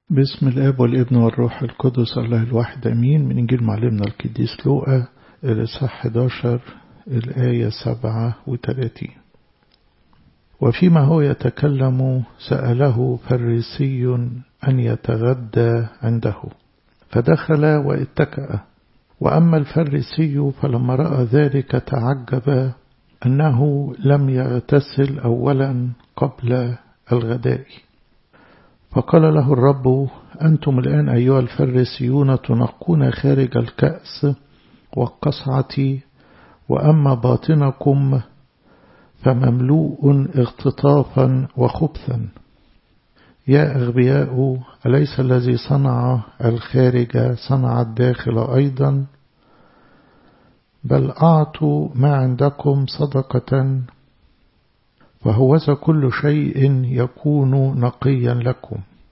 باسم الاب والابن والروح القدس الله الواحد امين من انجيل معلمنا القديس لوقا الاصحاح 11 الايه 37 وفيما هو يتكلم سأله فريسي أن يتغدى عنده فدخل واتكأ وأما الفريسي فلما رأى ذلك تعجب أنه لم يغتسل أولا قبل الغداء فقال له الرب أنتم الآن أيها الفريسيون تنقون خارج الكأس والقصعة وأما باطنكم فمملوء اغتطافا وخبثا يا أغبياء أليس الذي صنع الخارج صنع الداخل أيضا بل أعطوا ما عندكم صدقة فهوذا كل شيء يكون نقيا لكم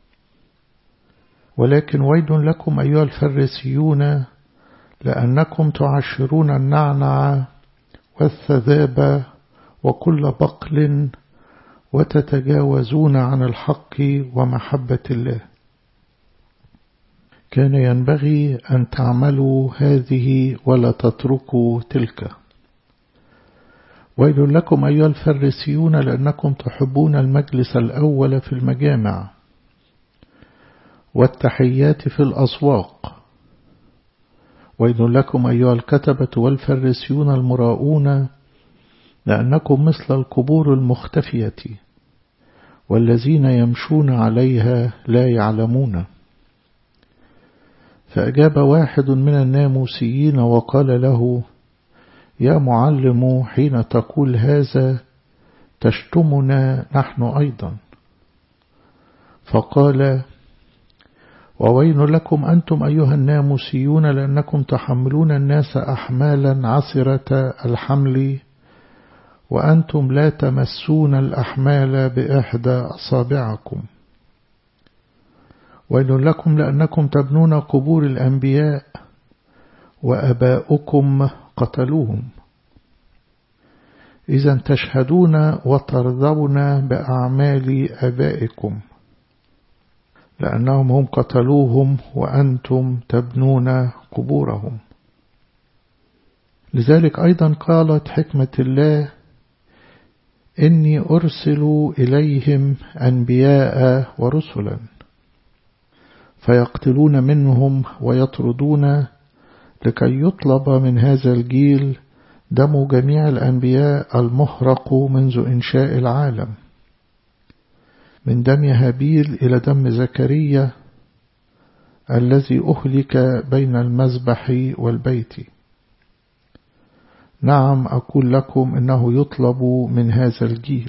ولكن ويل لكم أيها الفريسيون لأنكم تعشرون النعنع والثذاب وكل بقل وتتجاوزون عن الحق ومحبة الله كان ينبغي أن تعملوا هذه ولا تتركوا تلك ويل لكم أيها الفريسيون لأنكم تحبون المجلس الأول في المجامع والتحيات في الأسواق ويل لكم أيها الكتبة والفريسيون المراؤون لأنكم مثل القبور المختفية والذين يمشون عليها لا يعلمون فأجاب واحد من الناموسيين وقال له يا معلم حين تقول هذا تشتمنا نحن أيضا فقال وويل لكم أنتم أيها الناموسيون لأنكم تحملون الناس أحمالا عسرة الحمل وأنتم لا تمسون الأحمال بإحدى أصابعكم ويل لكم لأنكم تبنون قبور الأنبياء وأباؤكم قتلوهم إذا تشهدون وترضون بأعمال أبائكم لأنهم هم قتلوهم وأنتم تبنون قبورهم لذلك أيضا قالت حكمة الله إني أرسل إليهم أنبياء ورسلا فيقتلون منهم ويطردون لكي يطلب من هذا الجيل دم جميع الأنبياء المهرق منذ إنشاء العالم من دم هابيل إلى دم زكريا الذي أهلك بين المذبح والبيت نعم أقول لكم إنه يطلب من هذا الجيل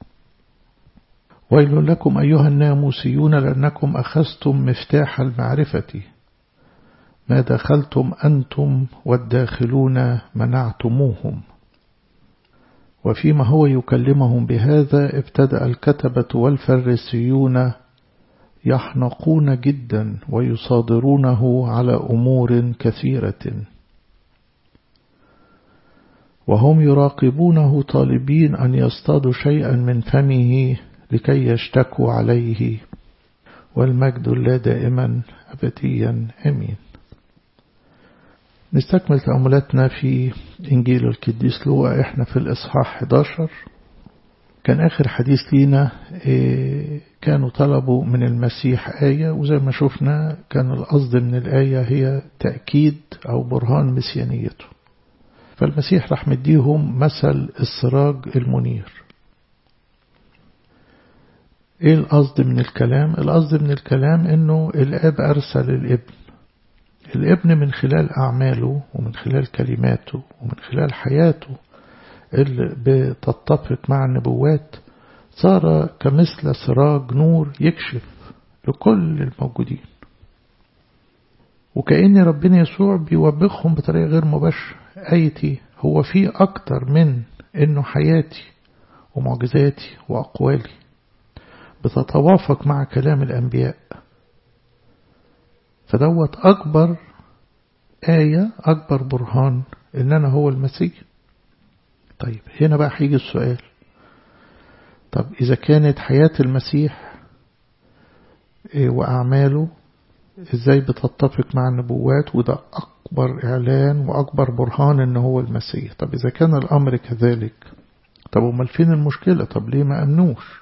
ويل لكم أيها الناموسيون لأنكم أخذتم مفتاح المعرفة ما دخلتم أنتم والداخلون منعتموهم وفيما هو يكلمهم بهذا ابتدأ الكتبة والفريسيون يحنقون جدا ويصادرونه على أمور كثيرة وهم يراقبونه طالبين أن يصطادوا شيئا من فمه لكي يشتكوا عليه والمجد لا دائما أبديا أمين نستكمل تأملاتنا في إنجيل القديس لوقا إحنا في الإصحاح 11 كان آخر حديث لينا كانوا طلبوا من المسيح آية وزي ما شفنا كان القصد من الآية هي تأكيد أو برهان مسيانيته فالمسيح راح مديهم مثل السراج المنير ايه القصد من الكلام القصد من الكلام انه الاب ارسل الابن الابن من خلال اعماله ومن خلال كلماته ومن خلال حياته اللي بتتفق مع النبوات صار كمثل سراج نور يكشف لكل الموجودين وكأن ربنا يسوع بيوبخهم بطريقة غير مباشرة آيتي هو في أكتر من إنه حياتي ومعجزاتي وأقوالي بتتوافق مع كلام الأنبياء فدوت أكبر آية أكبر برهان إن أنا هو المسيح طيب هنا بقى هيجي السؤال طب إذا كانت حياة المسيح وأعماله إزاي بتتفق مع النبوات وده أكبر إعلان وأكبر برهان إن هو المسيح طب إذا كان الأمر كذلك طب أمال فين المشكلة طب ليه ما أمنوش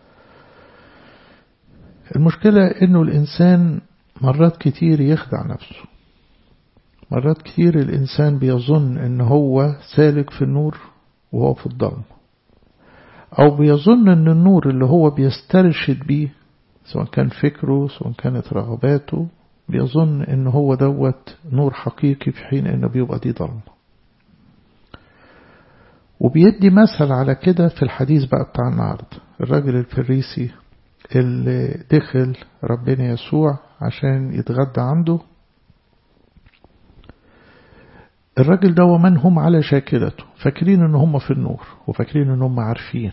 المشكلة إنه الإنسان مرات كتير يخدع نفسه مرات كتير الإنسان بيظن إن هو سالك في النور وهو في الظلم أو بيظن إن النور اللي هو بيسترشد بيه سواء كان فكره سواء كانت رغباته بيظن إن هو دوت نور حقيقي في حين إنه بيبقى دي ظلمة وبيدي مثل على كده في الحديث بقى بتاع النهاردة الراجل الفريسي اللي دخل ربنا يسوع عشان يتغدى عنده الراجل ده ومن هم على شاكلته فاكرين ان هم في النور وفاكرين ان هم عارفين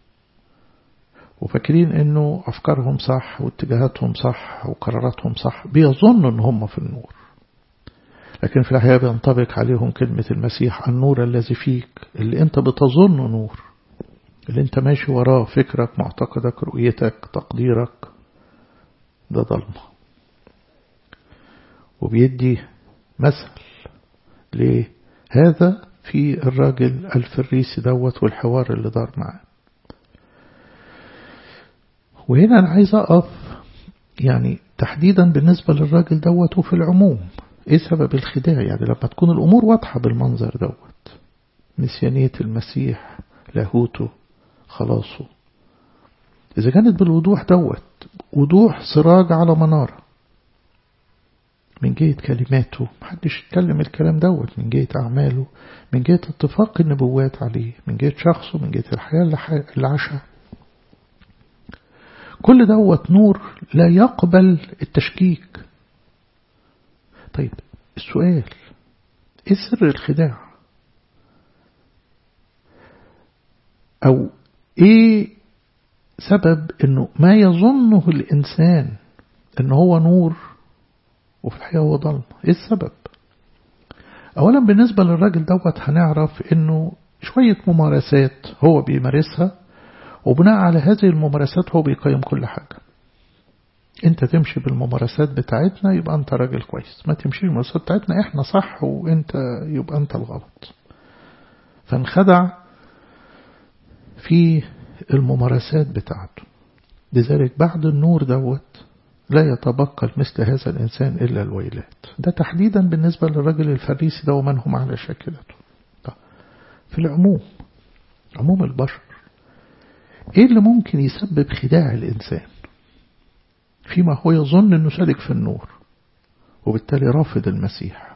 وفاكرين انه افكارهم صح واتجاهاتهم صح وقراراتهم صح بيظنوا ان هم في النور لكن في الحقيقة بينطبق عليهم كلمة المسيح النور الذي فيك اللي انت بتظنه نور اللي انت ماشي وراه فكرك معتقدك رؤيتك تقديرك ده ظلمة وبيدي مثل لهذا في الراجل الفريسي دوت والحوار اللي دار معاه وهنا أنا عايز أقف يعني تحديدا بالنسبة للراجل دوت وفي العموم إيه سبب الخداع يعني لما تكون الأمور واضحة بالمنظر دوت نسيانية المسيح لاهوته خلاصه إذا كانت بالوضوح دوت وضوح سراج على منارة من جهة كلماته محدش يتكلم الكلام دوت من جهة أعماله من جهة اتفاق النبوات عليه من جهة شخصه من جهة الحياة اللي عاشها كل دوت نور لا يقبل التشكيك طيب السؤال ايه سر الخداع او ايه سبب انه ما يظنه الانسان ان هو نور وفي الحقيقة هو ظلمة ايه السبب اولا بالنسبة للراجل دوت هنعرف انه شوية ممارسات هو بيمارسها وبناء على هذه الممارسات هو بيقيم كل حاجة انت تمشي بالممارسات بتاعتنا يبقى انت راجل كويس ما تمشيش بالممارسات بتاعتنا احنا صح وانت يبقى انت الغلط فانخدع في الممارسات بتاعته لذلك بعد النور دوت لا يتبقى مثل هذا الإنسان إلا الويلات ده تحديدا بالنسبة للرجل الفريسي ده ومن هم على شاكلته في العموم عموم البشر ايه اللي ممكن يسبب خداع الإنسان فيما هو يظن أنه سالك في النور وبالتالي رافض المسيح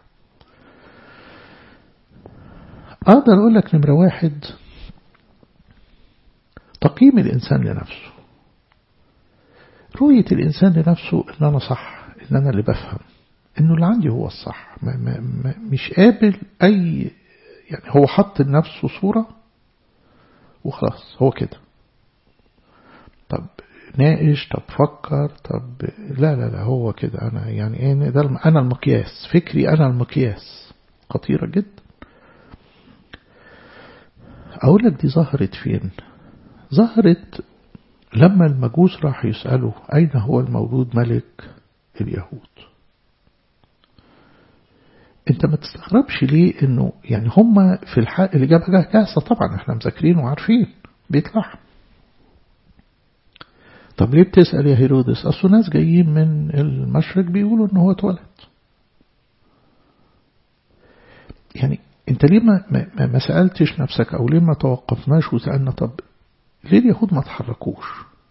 أقدر أقول لك نمرة واحد تقييم الإنسان لنفسه رؤية الإنسان لنفسه إن أنا صح إن أنا اللي بفهم إنه اللي عندي هو الصح ما ما ما مش قابل أي يعني هو حط لنفسه صورة وخلاص هو كده طب ناقش طب فكر طب لا لا لا هو كده أنا يعني إيه ده أنا المقياس فكري أنا المقياس خطيرة جدا أقول لك دي ظهرت فين ظهرت لما المجوس راح يسألوا أين هو المولود ملك اليهود انت ما تستغربش ليه انه يعني هم في الحق الإجابة جاهزة طبعا احنا مذاكرين وعارفين بيطلع طب ليه بتسأل يا هيرودس أصل ناس جايين من المشرق بيقولوا ان هو اتولد يعني انت ليه ما, ما, ما سألتش نفسك او ليه ما توقفناش وسألنا طب ليه اليهود ما تحركوش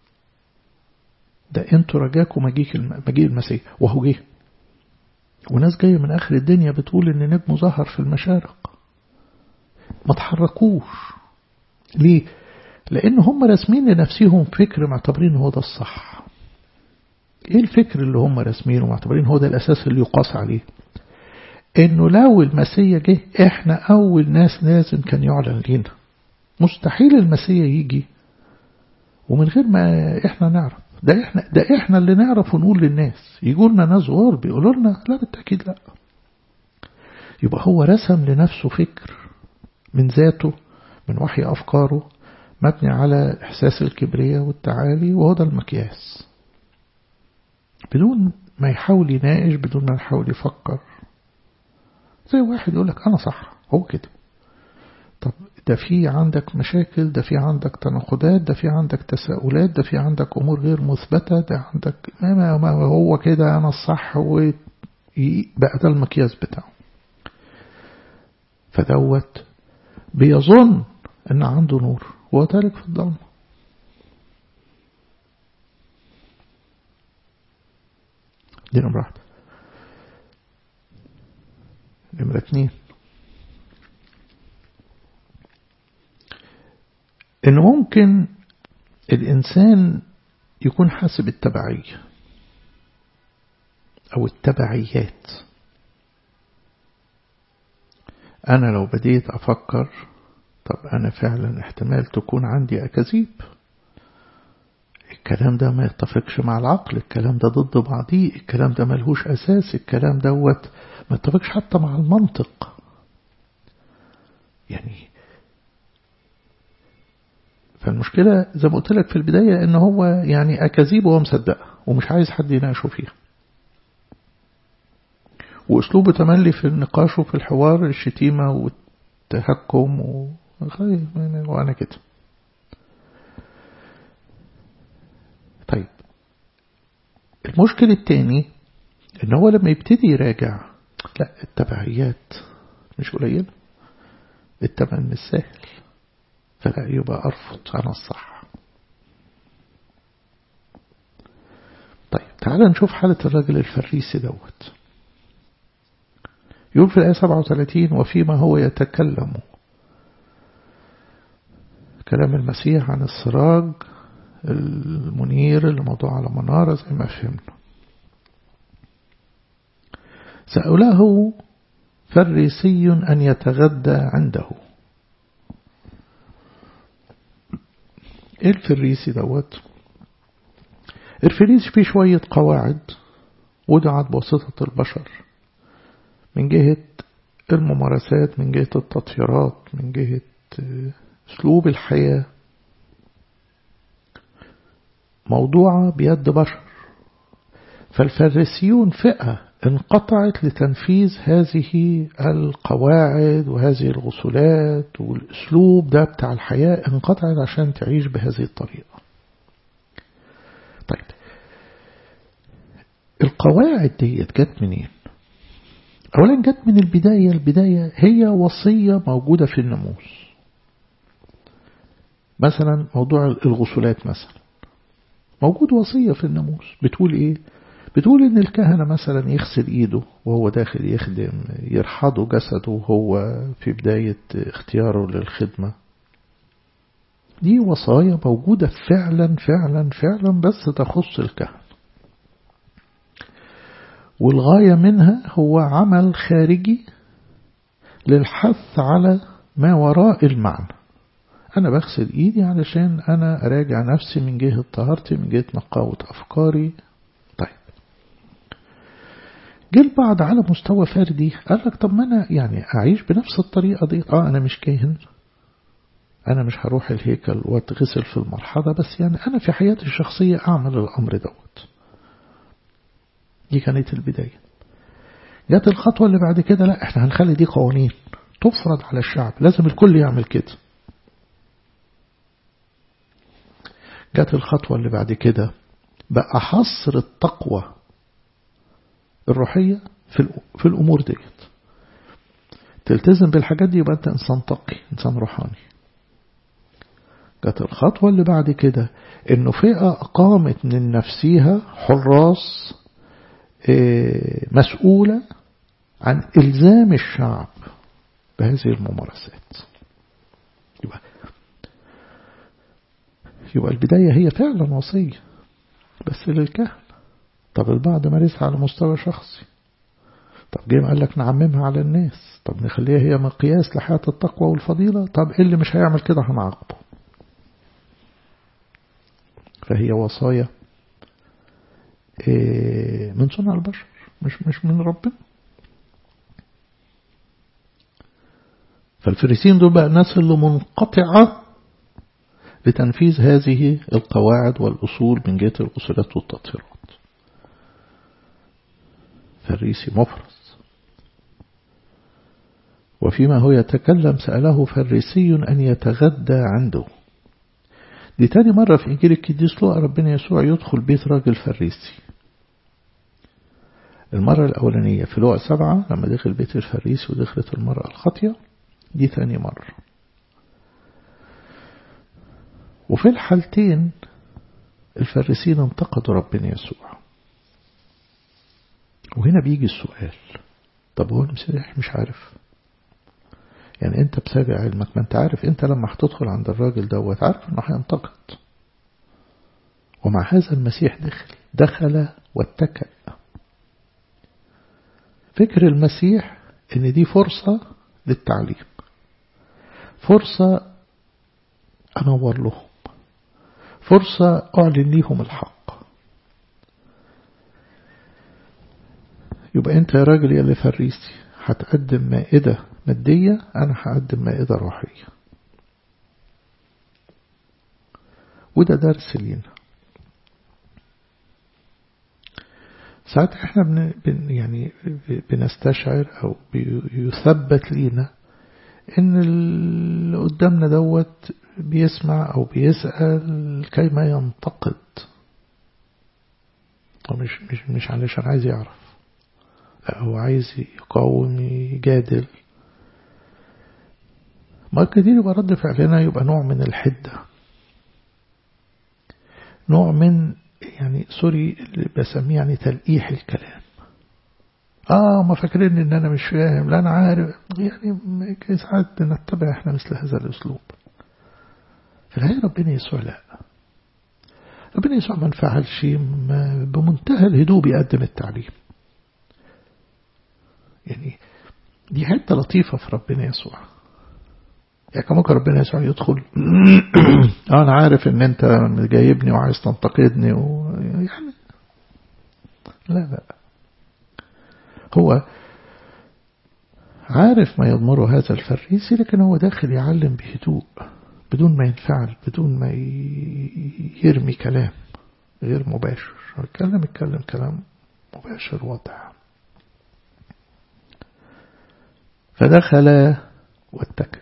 ده انتوا رجاكم مجيء مجيء المسيح وهو جه وناس جاية من آخر الدنيا بتقول إن نجمه ظهر في المشارق ما تحركوش ليه؟ لأن هم راسمين لنفسهم فكر معتبرين هو ده الصح إيه الفكر اللي هم راسمينه معتبرين هو ده الأساس اللي يقاس عليه إنه لو المسيح جه إحنا أول ناس لازم كان يعلن لينا مستحيل المسيح يجي ومن غير ما إحنا نعرف ده إحنا ده إحنا اللي نعرف ونقول للناس يقول لنا ناس غور بيقولوا لنا لا بالتأكيد لا يبقى هو رسم لنفسه فكر من ذاته من وحي أفكاره مبني على إحساس الكبرياء والتعالي وهو ده المقياس بدون ما يحاول يناقش بدون ما يحاول يفكر زي واحد يقول لك أنا صح هو كده طب ده في عندك مشاكل ده في عندك تناقضات ده في عندك تساؤلات ده في عندك أمور غير مثبتة ده عندك ما, ما هو كده أنا الصح وبقى ده المقياس بتاعه فدوت بيظن أن عنده نور وهو تارك في الظلمة دي نمرة واحدة نمرة اتنين إن ممكن الإنسان يكون حاسب التبعية أو التبعيات أنا لو بديت أفكر طب أنا فعلا احتمال تكون عندي أكاذيب الكلام ده ما يتفقش مع العقل الكلام ده ضد بعضيه الكلام ده ملهوش أساس الكلام دوت ما يتفقش حتى مع المنطق يعني فالمشكلة زي ما قلت لك في البداية ان هو يعني أكاذيب وهو مصدقها ومش عايز حد يناقشه فيها وأسلوبه تملي في النقاش وفي الحوار الشتيمة والتهكم و... وأنا كده طيب المشكل التاني ان هو لما يبتدي يراجع لا التبعيات مش قليلة التمن مش سهل فلا يبقى أرفض أنا الصح طيب تعال نشوف حالة الرجل الفريسي دوت يقول في الآية 37 وفيما هو يتكلم كلام المسيح عن السراج المنير اللي موضوع على منارة زي ما فهمنا سأله فريسي أن يتغدى عنده ايه الفريسي دوت الفريسي فيه شوية قواعد وضعت بواسطة البشر من جهة الممارسات من جهة التطهيرات من جهة اسلوب الحياة موضوعة بيد بشر فالفريسيون فئة انقطعت لتنفيذ هذه القواعد وهذه الغسلات والاسلوب ده بتاع الحياة انقطعت عشان تعيش بهذه الطريقة طيب القواعد ديت جت منين اولا جت من البداية البداية هي وصية موجودة في الناموس مثلا موضوع الغسلات مثلا موجود وصية في الناموس بتقول ايه بتقول ان الكهنة مثلا يغسل ايده وهو داخل يخدم يرحضه جسده وهو في بداية اختياره للخدمة دي وصايا موجودة فعلا فعلا فعلا بس تخص الكهنة والغاية منها هو عمل خارجي للحث على ما وراء المعنى أنا بغسل إيدي علشان أنا أراجع نفسي من جهة طهارتي من جهة نقاوة أفكاري طيب جه البعض على مستوى فردي قال لك طب ما أنا يعني أعيش بنفس الطريقة دي آه أنا مش كاهن أنا مش هروح الهيكل واتغسل في المرحلة بس يعني أنا في حياتي الشخصية أعمل الأمر دوت دي كانت البداية جت الخطوة اللي بعد كده لا احنا هنخلي دي قوانين تفرض على الشعب لازم الكل يعمل كده جت الخطوة اللي بعد كده بقى حصر التقوى الروحية في, في الأمور ديت تلتزم بالحاجات دي يبقى أنت إنسان تقي إنسان روحاني جت الخطوة اللي بعد كده إنه فئة أقامت من نفسها حراس مسؤولة عن إلزام الشعب بهذه الممارسات يبقى يبقى البداية هي فعلا وصية بس للكهنة طب البعض مارسها على مستوى شخصي طب جه قال لك نعممها على الناس طب نخليها هي مقياس لحياة التقوى والفضيلة طب إيه اللي مش هيعمل كده هنعاقبه فهي وصايا من صنع البشر مش مش من ربنا فالفريسين دول بقى الناس اللي منقطعة لتنفيذ هذه القواعد والأصول من جهة الغسلات والتطهيرات فريسي مفرز وفيما هو يتكلم سأله فريسي أن يتغدى عنده دي تاني مرة في إنجيل القديس لوقا ربنا يسوع يدخل بيت راجل فريسي المرة الأولانية في لوقا سبعة لما دخل بيت الفريسي ودخلت المرأة الخاطية دي تاني مرة وفي الحالتين الفريسيين انتقدوا ربنا يسوع وهنا بيجي السؤال طب هو المسيح مش عارف يعني انت بسابع علمك ما انت عارف انت لما هتدخل عند الراجل دوت عارف انه هينتقد ومع هذا المسيح دخل دخل واتكأ فكر المسيح ان دي فرصة للتعليم فرصة انور لهم فرصة اعلن ليهم الحق يبقى انت يا راجل يا اللي فريسي هتقدم مائدة مادية أنا هقدم مائدة روحية وده درس لينا ساعات احنا بن بن يعني بنستشعر أو بيثبت لينا إن اللي قدامنا دوت بيسمع أو بيسأل كيما ينتقد ومش مش مش علشان عايز يعرف لا هو عايز يقاوم يجادل ما كتير يبقى رد فعلنا يبقى نوع من الحدة نوع من يعني سوري اللي بسميه يعني تلقيح الكلام اه ما فاكرين ان انا مش فاهم لا انا عارف يعني ساعات نتبع احنا مثل هذا الاسلوب في الحقيقة ربنا يسوع لا ربنا يسوع ما انفعلش بمنتهى الهدوء بيقدم التعليم يعني دي حتة لطيفة في ربنا يسوع يعني كان ممكن ربنا يسوع يدخل اه انا عارف ان انت جايبني وعايز تنتقدني و... يعني لا لا هو عارف ما يضمره هذا الفريسي لكن هو داخل يعلم بهدوء بدون ما ينفعل بدون ما يرمي كلام غير مباشر يتكلم يتكلم كلام مباشر واضح فدخل واتكأ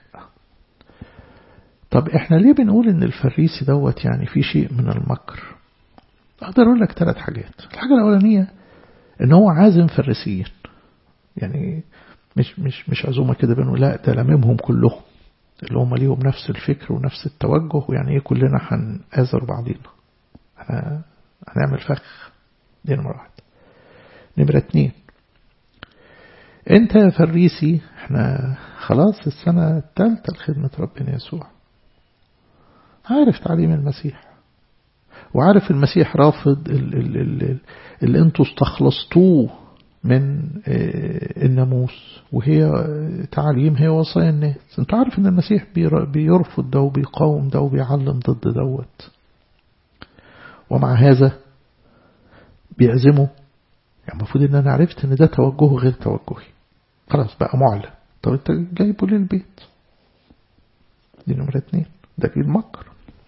طب احنا ليه بنقول ان الفريسي دوت يعني في شيء من المكر اقدر اقول لك ثلاث حاجات الحاجة الاولانية ان هو عازم فريسيين يعني مش مش مش عزومة كده بنقول لا ده لممهم كلهم اللي هم ليهم نفس الفكر ونفس التوجه ويعني ايه كلنا هنآزر بعضينا هنعمل فخ دي نمرة واحد نمرة اتنين انت يا فريسي احنا خلاص السنة الثالثة لخدمة ربنا يسوع عارف تعليم المسيح وعارف المسيح رافض اللي انتوا استخلصتوه من الناموس وهي تعليم هي وصايا الناس انتوا عارف ان المسيح بيرفض ده وبيقاوم ده وبيعلم ضد دوت ومع هذا بيعزمه يعني المفروض ان انا عرفت ان ده توجهه غير توجهي خلاص بقى معلن طب انت جايبه للبيت دي نمرة اتنين ده في المكر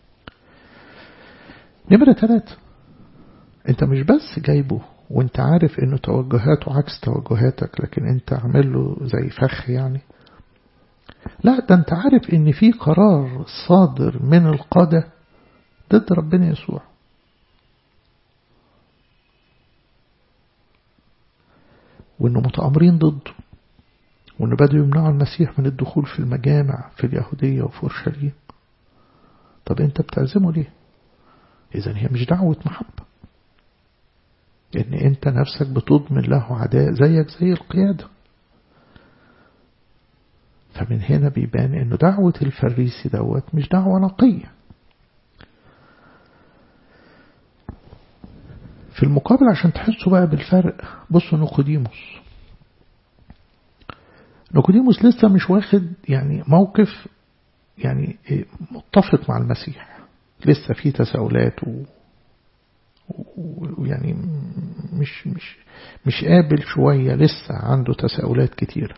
نمرة ثلاثة انت مش بس جايبه وانت عارف انه توجهاته عكس توجهاتك لكن انت عامل له زي فخ يعني لا ده انت عارف ان في قرار صادر من القادة ضد ربنا يسوع وانه متآمرين ضده وانه بدأوا يمنعوا المسيح من الدخول في المجامع في اليهودية وفي أورشليم طب انت بتعزمه ليه اذا هي مش دعوة محبة ان انت نفسك بتضمن له عداء زيك زي القيادة فمن هنا بيبان انه دعوة الفريسي دوت مش دعوة نقية في المقابل عشان تحسوا بقى بالفرق بصوا نيقوديموس نيقوديموس لسه مش واخد يعني موقف يعني متفق مع المسيح لسه في تساؤلات و ويعني مش مش مش قابل شوية لسه عنده تساؤلات كتيرة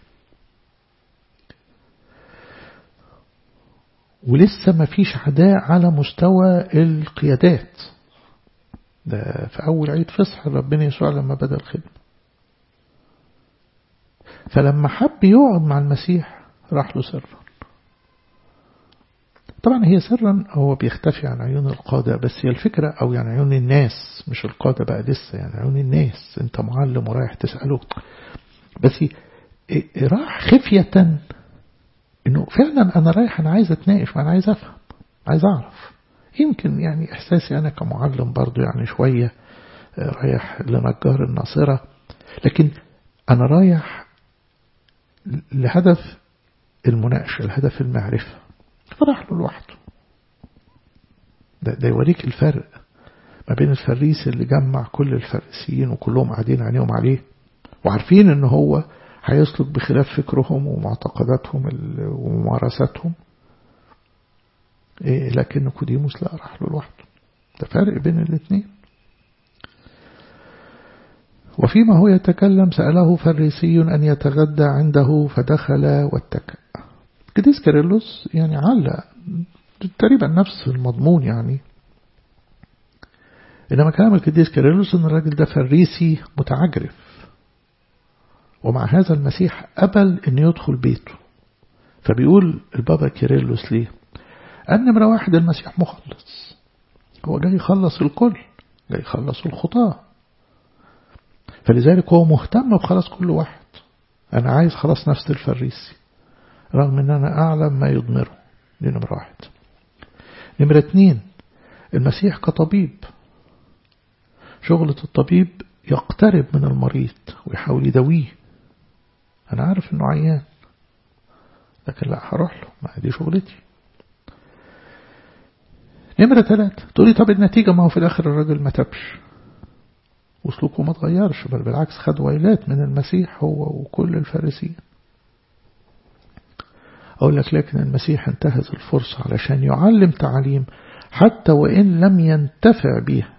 ولسه ما فيش عداء على مستوى القيادات ده في أول عيد فصح ربنا يسوع لما بدأ الخدمة فلما حب يقعد مع المسيح راح له سرا طبعا هي سرا هو بيختفي عن عيون القادة بس هي الفكرة أو يعني عيون الناس مش القادة بقى لسه يعني عيون الناس أنت معلم ورايح تسأله بس راح خفية إنه فعلا أنا رايح أنا عايز أتناقش أنا عايز أفهم عايز أعرف يمكن يعني إحساسي أنا كمعلم برضو يعني شوية رايح لنجار الناصرة لكن أنا رايح لهدف المناقشة لهدف المعرفة فراح له لوحده ده, ده يوريك الفرق ما بين الفريس اللي جمع كل الفريسيين وكلهم قاعدين عينيهم عليه وعارفين ان هو هيسلك بخلاف فكرهم ومعتقداتهم وممارساتهم إيه لكن نيكوديموس لا راح له لوحده ده فرق بين الاثنين وفيما هو يتكلم سأله فريسي أن يتغدى عنده فدخل واتكأ قديس كيرلس يعني علق تقريبا نفس المضمون يعني إنما كلام القديس كيرلس أن الراجل ده فريسي متعجرف ومع هذا المسيح قبل أن يدخل بيته فبيقول البابا كيرلس ليه أن نمرة واحد المسيح مخلص هو جاي يخلص الكل جاي يخلص الخطاة فلذلك هو مهتم بخلاص كل واحد أنا عايز خلاص نفس الفريسي رغم أن أنا أعلم ما يضمره دي نمرة واحد نمرة اتنين المسيح كطبيب شغلة الطبيب يقترب من المريض ويحاول يداويه أنا عارف أنه عيان لكن لا هروح له ما دي شغلتي نمرة ثلاثة تقولي طب النتيجة ما هو في الآخر الراجل ما تبش وسلوكه ما تغيرش بل بالعكس خد ويلات من المسيح هو وكل الفارسيين أقول لك لكن المسيح انتهز الفرصة علشان يعلم تعليم حتى وإن لم ينتفع بها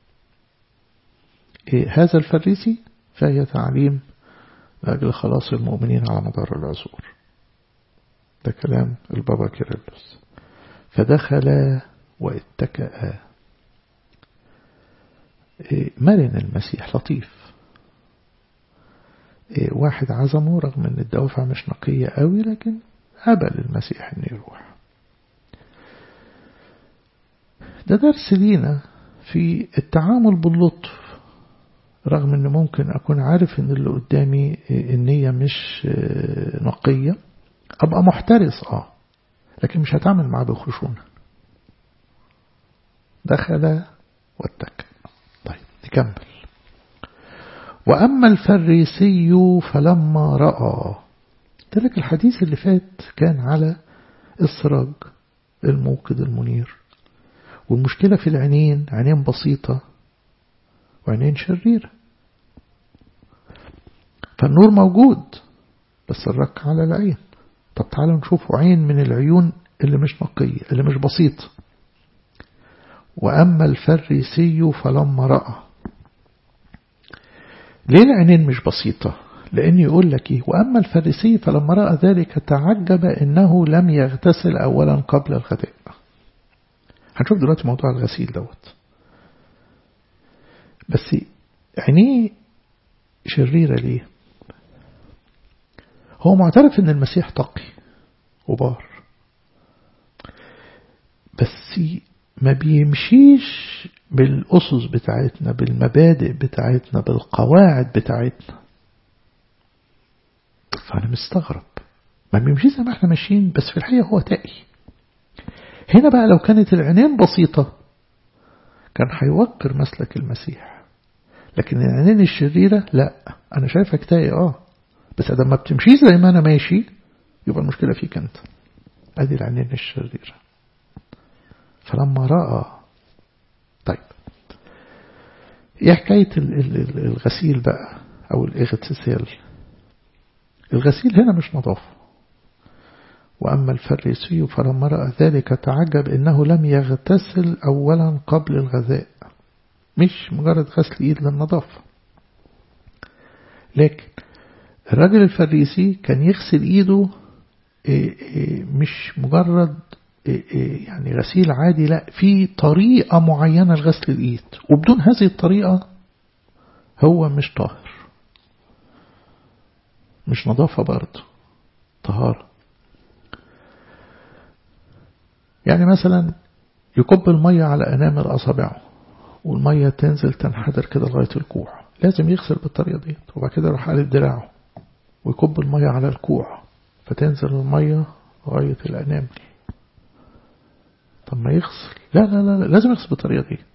إيه هذا الفريسي فهي تعليم لأجل خلاص المؤمنين على مدار العصور ده كلام البابا كيرلس فدخل واتكأ إيه مرن المسيح لطيف إيه واحد عزمه رغم ان الدوافع مش نقية قوي لكن قبل المسيح أن يروح ده درس لينا في التعامل باللطف رغم أن ممكن أكون عارف أن اللي قدامي النية مش نقية أبقى محترس آه لكن مش هتعامل معاه بخشونة دخل واتكى طيب نكمل وأما الفريسي فلما رأى تلك الحديث اللي فات كان على السراج الموقد المنير والمشكلة في العينين عينين بسيطة وعينين شريرة فالنور موجود بس الرك على العين طب تعالوا نشوف عين من العيون اللي مش نقية اللي مش بسيطة وأما الفريسي فلما رأى ليه العينين مش بسيطة لأن يقول لك إيه وأما الفارسي فلما رأى ذلك تعجب إنه لم يغتسل أولا قبل الغداء هنشوف دلوقتي موضوع الغسيل دوت بس عينيه شريرة ليه هو معترف ان المسيح تقي وبار بس ما بيمشيش بالأسس بتاعتنا بالمبادئ بتاعتنا بالقواعد بتاعتنا فأنا مستغرب ما بيمشي زي ما احنا ماشيين بس في الحقيقة هو تقي هنا بقى لو كانت العينين بسيطة كان هيوقر مسلك المسيح لكن العينين الشريرة لا أنا شايفك تقي اه بس لما بتمشي زي ما أنا ماشي يبقى المشكلة فيك أنت أدي العينين الشريرة فلما رأى طيب ايه حكاية الغسيل بقى أو الاغتسال الغسيل هنا مش نظافة وأما الفريسي فلما رأى ذلك تعجب إنه لم يغتسل أولا قبل الغذاء مش مجرد غسل إيد للنظافة لكن الرجل الفريسي كان يغسل إيده مش مجرد يعني غسيل عادي لا في طريقة معينة لغسل الإيد وبدون هذه الطريقة هو مش طاهر مش نظافة برضه طهارة يعني مثلا يكب المية على أنامل أصابعه والمية تنزل تنحدر كده لغاية الكوع لازم يغسل بالطريقة دي وبعد كده يروح قالب دراعه ويكب المية على الكوع فتنزل المية لغاية الأنامل طب ما يغسل لا لا لا, لا لازم يغسل بالطريقة دي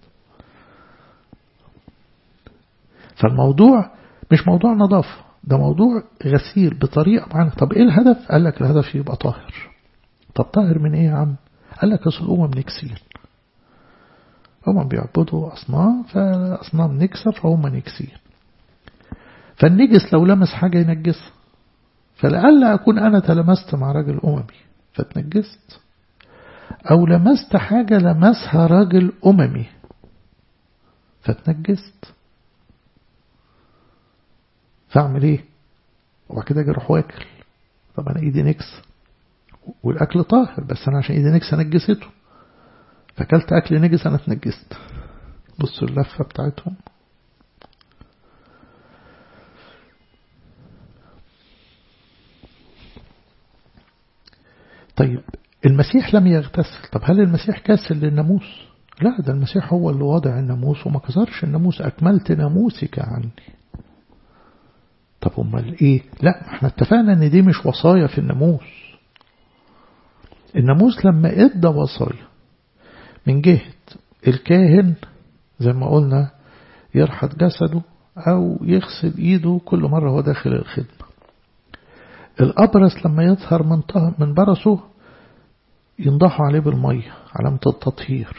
فالموضوع مش موضوع نظافة ده موضوع غسيل بطريقة معينة طب ايه الهدف قال لك الهدف يبقى طاهر طب طاهر من ايه يا عم قال لك اصل الامم نكسين هم بيعبدوا اصنام فاصنام نكسة فهم نكسين فالنجس لو لمس حاجة ينجسها فلعل أكون أنا تلمست مع راجل أممي فتنجست أو لمست حاجة لمسها راجل أممي فتنجست فأعمل إيه وبعد كده أجي أروح واكل طب أنا إيدي نكس والأكل طاهر بس أنا عشان إيدي نكس نجسته فأكلت أكل نجس أنا اتنجست بصوا اللفة بتاعتهم طيب المسيح لم يغتسل طب هل المسيح كاسل للناموس لا ده المسيح هو اللي وضع الناموس وما كسرش الناموس أكملت ناموسك عني طب امال ايه لا احنا اتفقنا ان دي مش وصايا في الناموس الناموس لما ادى وصايا من جهة الكاهن زي ما قلنا يرحط جسده او يغسل ايده كل مرة هو داخل الخدمة الأبرص لما يظهر من, من برصه ينضحوا عليه بالمية علامة التطهير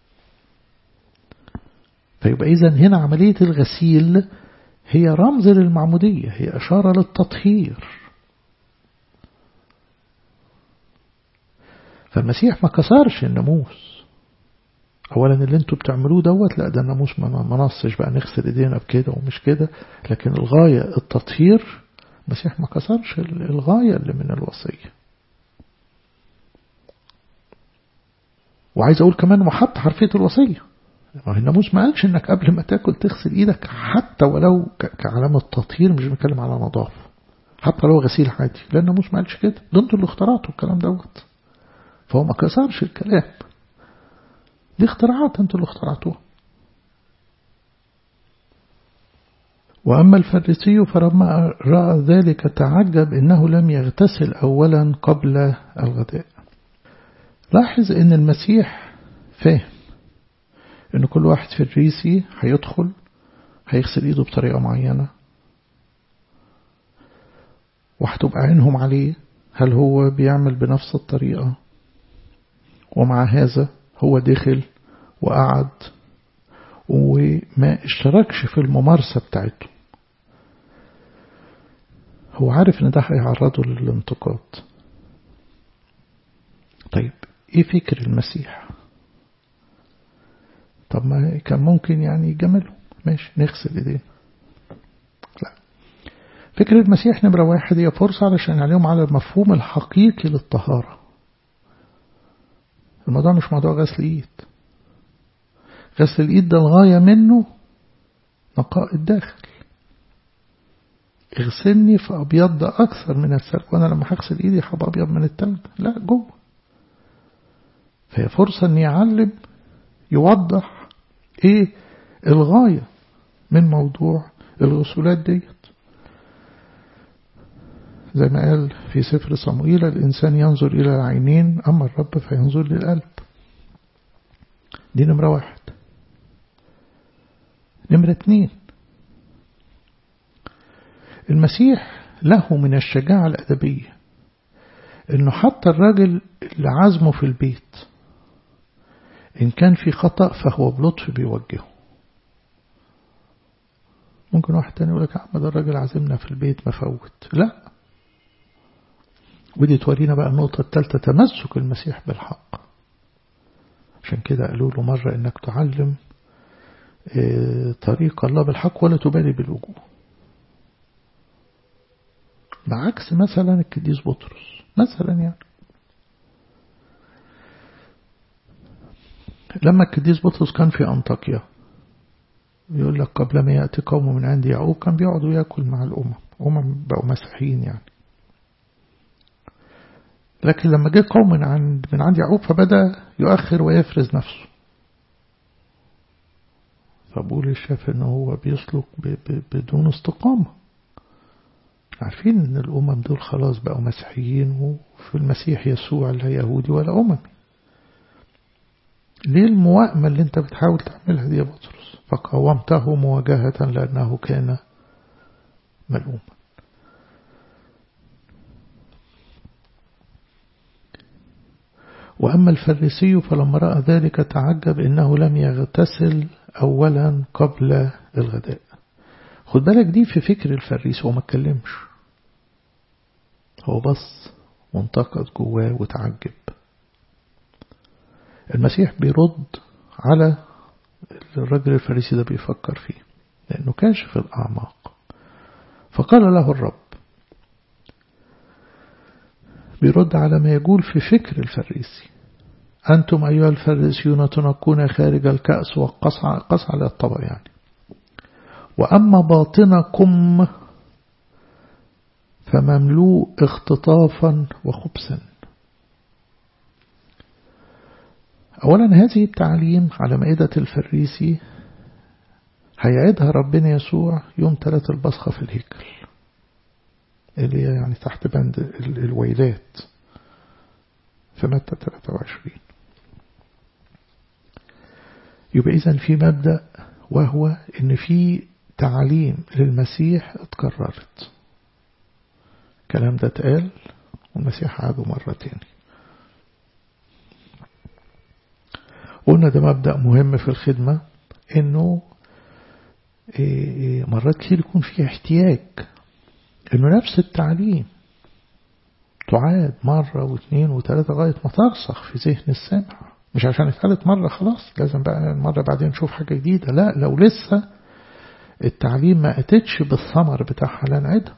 فيبقى إذا هنا عملية الغسيل هي رمز للمعمودية هي إشارة للتطهير فالمسيح ما كسرش الناموس أولا اللي انتوا بتعملوه دوت لا ده الناموس ما نصش بقى نغسل ايدينا بكده ومش كده لكن الغاية التطهير المسيح ما كسرش الغاية اللي من الوصية وعايز أقول كمان ما حط حرفية الوصية ما الناموس ما قالش انك قبل ما تاكل تغسل ايدك حتى ولو كعلامة تطهير مش بنتكلم على نظافة حتى لو غسيل عادي لان الناموس ما قالش كده ده انتوا اللي اخترعتوا الكلام دوت فهو ما كسرش الكلام دي اختراعات انتوا اللي اخترعتوها وأما الفريسي فلما رأى ذلك تعجب إنه لم يغتسل أولا قبل الغداء لاحظ إن المسيح فاهم إن كل واحد في الريسي هيدخل هيغسل إيده بطريقة معينة وهتبقى عينهم عليه هل هو بيعمل بنفس الطريقة ومع هذا هو دخل وقعد وما اشتركش في الممارسة بتاعته هو عارف ان ده هيعرضه للانتقاد طيب ايه فكر المسيح طب ما كان ممكن يعني يجمله ماشي نغسل ايدينا لا فكر المسيح نمرة واحد هي فرصة علشان عليهم على المفهوم الحقيقي للطهارة الموضوع مش موضوع غسل ايد غسل الايد ده الغاية منه نقاء الداخل اغسلني فأبيض أكثر من السلك وأنا لما هغسل إيدي هبقى أبيض من التلج لا جوه فهي فرصة أن يعلم يوضح إيه الغاية من موضوع الغسولات ديت زي ما قال في سفر صموئيل الإنسان ينظر إلى العينين أما الرب فينظر للقلب دي نمرة واحد نمرة اتنين المسيح له من الشجاعة الأدبية إنه حتى الراجل اللي عزمه في البيت إن كان في خطأ فهو بلطف بيوجهه ممكن واحد تاني يقول لك يا عم ده الراجل عازمنا في البيت مفوت لا ودي تورينا بقى النقطة الثالثة تمسك المسيح بالحق عشان كده قالوا له مرة إنك تعلم طريق الله بالحق ولا تبالي بالوجوه بعكس مثلا القديس بطرس مثلا يعني لما القديس بطرس كان في أنطاكيا يقول لك قبل ما يأتي قوم من عند يعقوب كان بيقعدوا يأكل مع الأمم أمم بقوا مسيحيين يعني لكن لما جه قوم من عند من عند يعقوب فبدأ يؤخر ويفرز نفسه فبولس شاف ان هو بيسلك بدون استقامة عارفين ان الامم دول خلاص بقوا مسيحيين وفي المسيح يسوع لا يهودي ولا اممي ليه الموائمة اللي انت بتحاول تعملها دي يا بطرس فقاومته مواجهة لأنه كان ملوما وأما الفريسي فلما رأى ذلك تعجب إنه لم يغتسل أولا قبل الغداء خد بالك دي في فكر الفريس هو ما اتكلمش هو بص وانتقد جواه وتعجب المسيح بيرد على الرجل الفريسي ده بيفكر فيه لأنه كاشف الأعماق فقال له الرب بيرد على ما يقول في فكر الفريسي أنتم أيها الفريسيون تنقون خارج الكأس والقصع قصع على الطبق يعني وأما باطنكم فمملوء اختطافا وخبثا أولا هذه التعليم على مائدة الفريسي هيعيدها ربنا يسوع يوم ثلاث البصخة في الهيكل اللي هي يعني تحت بند الويلات في متى 23 يبقى إذا في مبدأ وهو إن في تعليم للمسيح اتكررت الكلام ده اتقال والمسيح عاده مرة تاني قلنا ده مبدأ مهم في الخدمة إنه مرات كتير يكون في احتياج إنه نفس التعليم تعاد مرة واثنين وثلاثة لغاية ما ترسخ في ذهن السامع مش عشان اتقالت مرة خلاص لازم بقى مرة بعدين نشوف حاجة جديدة لا لو لسه التعليم ما أتتش بالثمر بتاعها لا نعيدها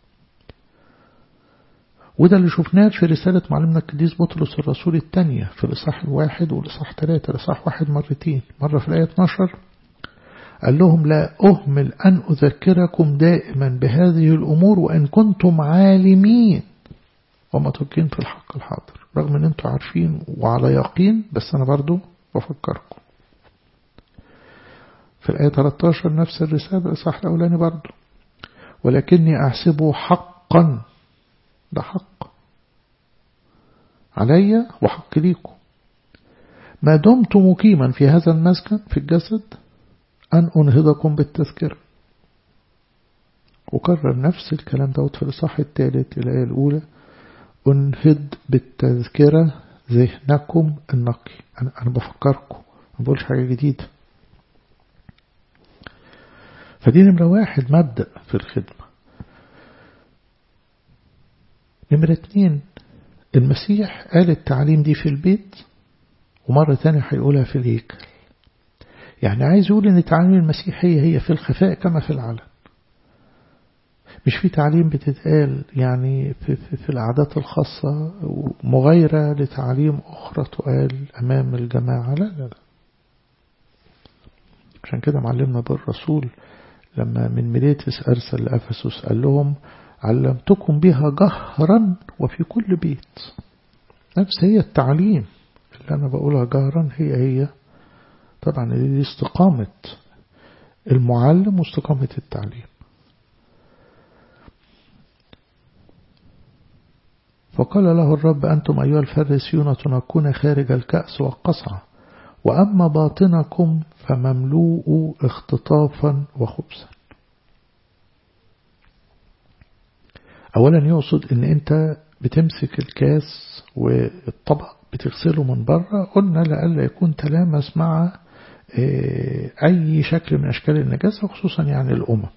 وده اللي شفناه في رسالة معلمنا القديس بطرس الرسول الثانية في الإصحاح الواحد والإصحاح ثلاثة الإصحاح واحد مرتين مرة في الآية 12 قال لهم لا أهمل أن أذكركم دائما بهذه الأمور وإن كنتم عالمين ومتركين في الحق الحاضر رغم ان انتم عارفين وعلى يقين بس انا برضو بفكركم في الآية 13 نفس الرسالة الإصحاح الأولاني برضو ولكني أحسبه حقا ده حق علي وحق ليكم ما دمت مقيما في هذا المسكن في الجسد أن أنهضكم بالتذكرة وكرر نفس الكلام دوت في الإصحاح الثالث الآية الأولى أنهض بالتذكرة ذهنكم النقي أنا, أنا بفكركم ما بقولش حاجة جديدة فدي نمرة واحد مبدأ في الخدمة نمرة اتنين المسيح قال التعليم دي في البيت ومرة تانية هيقولها في الهيكل يعني عايز يقول ان تعليم المسيح هي هي في الخفاء كما في العلن مش في تعليم بتتقال يعني في, في, في العادات الخاصة مغايرة لتعليم أخرى تقال أمام الجماعة لا لا لا عشان كده معلمنا بالرسول لما من ميليتس أرسل لأفسس قال لهم علمتكم بها جهرا وفي كل بيت نفس هي التعليم اللي أنا بقولها جهرا هي هي طبعا دي استقامة المعلم واستقامة التعليم فقال له الرب أنتم أيها الفريسيون تنقون خارج الكأس والقصعة وأما باطنكم فمملوء اختطافا وخبثا أولا يقصد أن أنت بتمسك الكاس والطبق بتغسله من بره قلنا لألا يكون تلامس مع أي شكل من أشكال النجاسة خصوصا يعني الأمم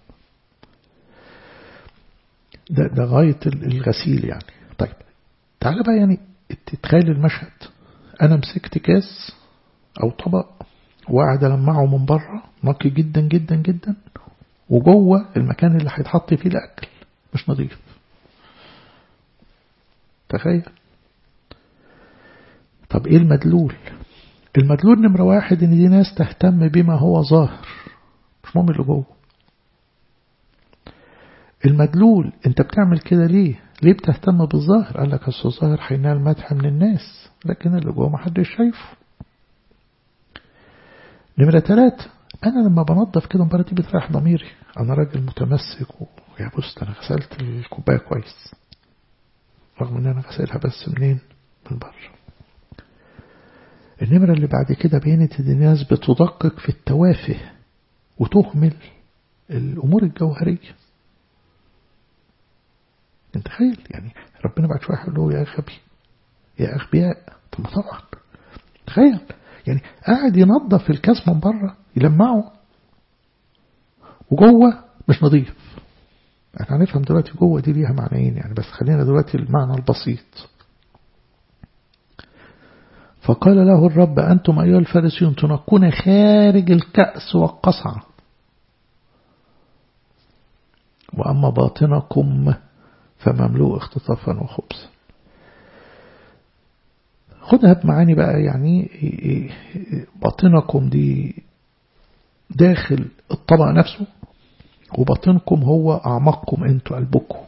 ده, ده غاية الغسيل يعني طيب تعالى بقى يعني تتخيل المشهد أنا مسكت كاس أو طبق وقاعد ألمعه من بره نقي جدا جدا جدا وجوه المكان اللي هيتحط فيه الأكل مش نظيف تخيل طب ايه المدلول المدلول نمرة واحد ان دي ناس تهتم بما هو ظاهر مش مهم اللي جوه المدلول انت بتعمل كده ليه ليه بتهتم بالظاهر قال لك اصل الظاهر هينال مدح من الناس لكن اللي جوه محدش شايفه نمرة ثلاثة أنا لما بنظف كده المرة دي بتريح ضميري أنا راجل متمسك ويا بص أنا غسلت الكوباية كويس رغم إن أنا غسلها بس منين من بره النمرة اللي بعد كده بينت إن الناس بتدقق في التوافه وتهمل الأمور الجوهرية انت تخيل يعني ربنا بعد شوية يقول له يا غبي يا أغبياء طب طبعا تخيل يعني قاعد ينظف الكاس من بره يلمعه وجوه مش نظيف احنا هنفهم دلوقتي جوه دي ليها معنيين يعني بس خلينا دلوقتي المعنى البسيط فقال له الرب أنتم أيها الفارسيون تنقون خارج الكأس والقصعة وأما باطنكم فمملوء اختطافا وخبزا خدها بمعاني بقى يعني باطنكم دي داخل الطبق نفسه وباطنكم هو أعماقكم أنتوا قلبكم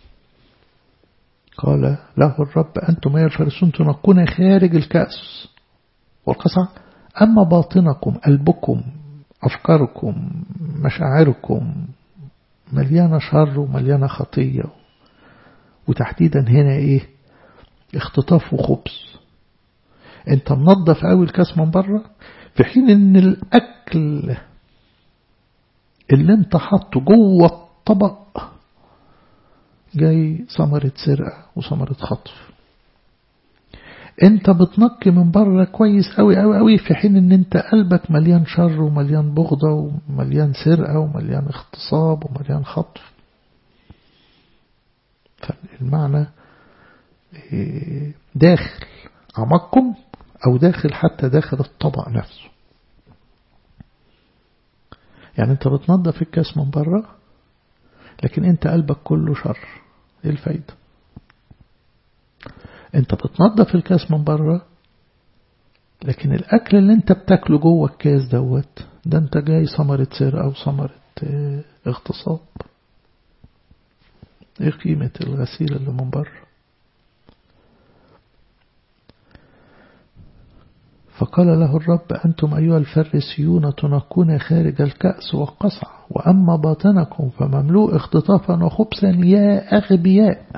قال له الرب أنتم يا الفارسون تنقون خارج الكأس والقصع أما باطنكم قلبكم أفكاركم مشاعركم مليانة شر ومليانة خطية وتحديدا هنا إيه اختطاف وخبز انت منظف قوي الكاس من بره في حين ان الاكل اللي انت حاطه جوه الطبق جاي ثمرة سرقة وثمرة خطف انت بتنقي من بره كويس قوي قوي قوي في حين ان انت قلبك مليان شر ومليان بغضة ومليان سرقة ومليان اغتصاب ومليان خطف فالمعنى داخل عمقكم أو داخل حتى داخل الطبق نفسه يعني أنت بتنظف الكاس من بره لكن أنت قلبك كله شر إيه الفايدة أنت بتنظف الكاس من بره لكن الأكل اللي أنت بتاكله جوه الكاس دوت ده أنت جاي ثمرة سرقة أو ثمرة اغتصاب إيه قيمة الغسيل اللي من بره فقال له الرب أنتم أيها الفريسيون تنقون خارج الكأس والقصع وأما باطنكم فمملوء اختطافا وخبثا يا أغبياء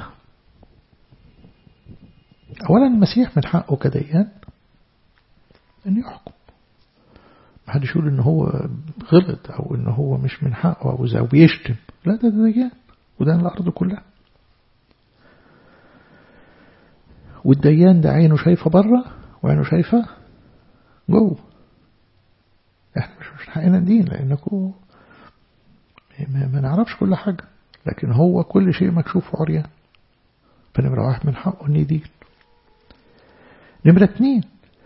أولا المسيح من حقه كديان أن يحكم ما حدش يقول إن هو غلط أو إن هو مش من حقه أو إذا بيشتم لا ده ديان وده الأرض كلها والديان ده عينه شايفة بره وعينه شايفة جوه احنا مش مش حقنا ندين لانكم ما, ما نعرفش كل حاجة لكن هو كل شيء مكشوف عريان فنمرة واحد من حقه ان يدين نمرة اتنين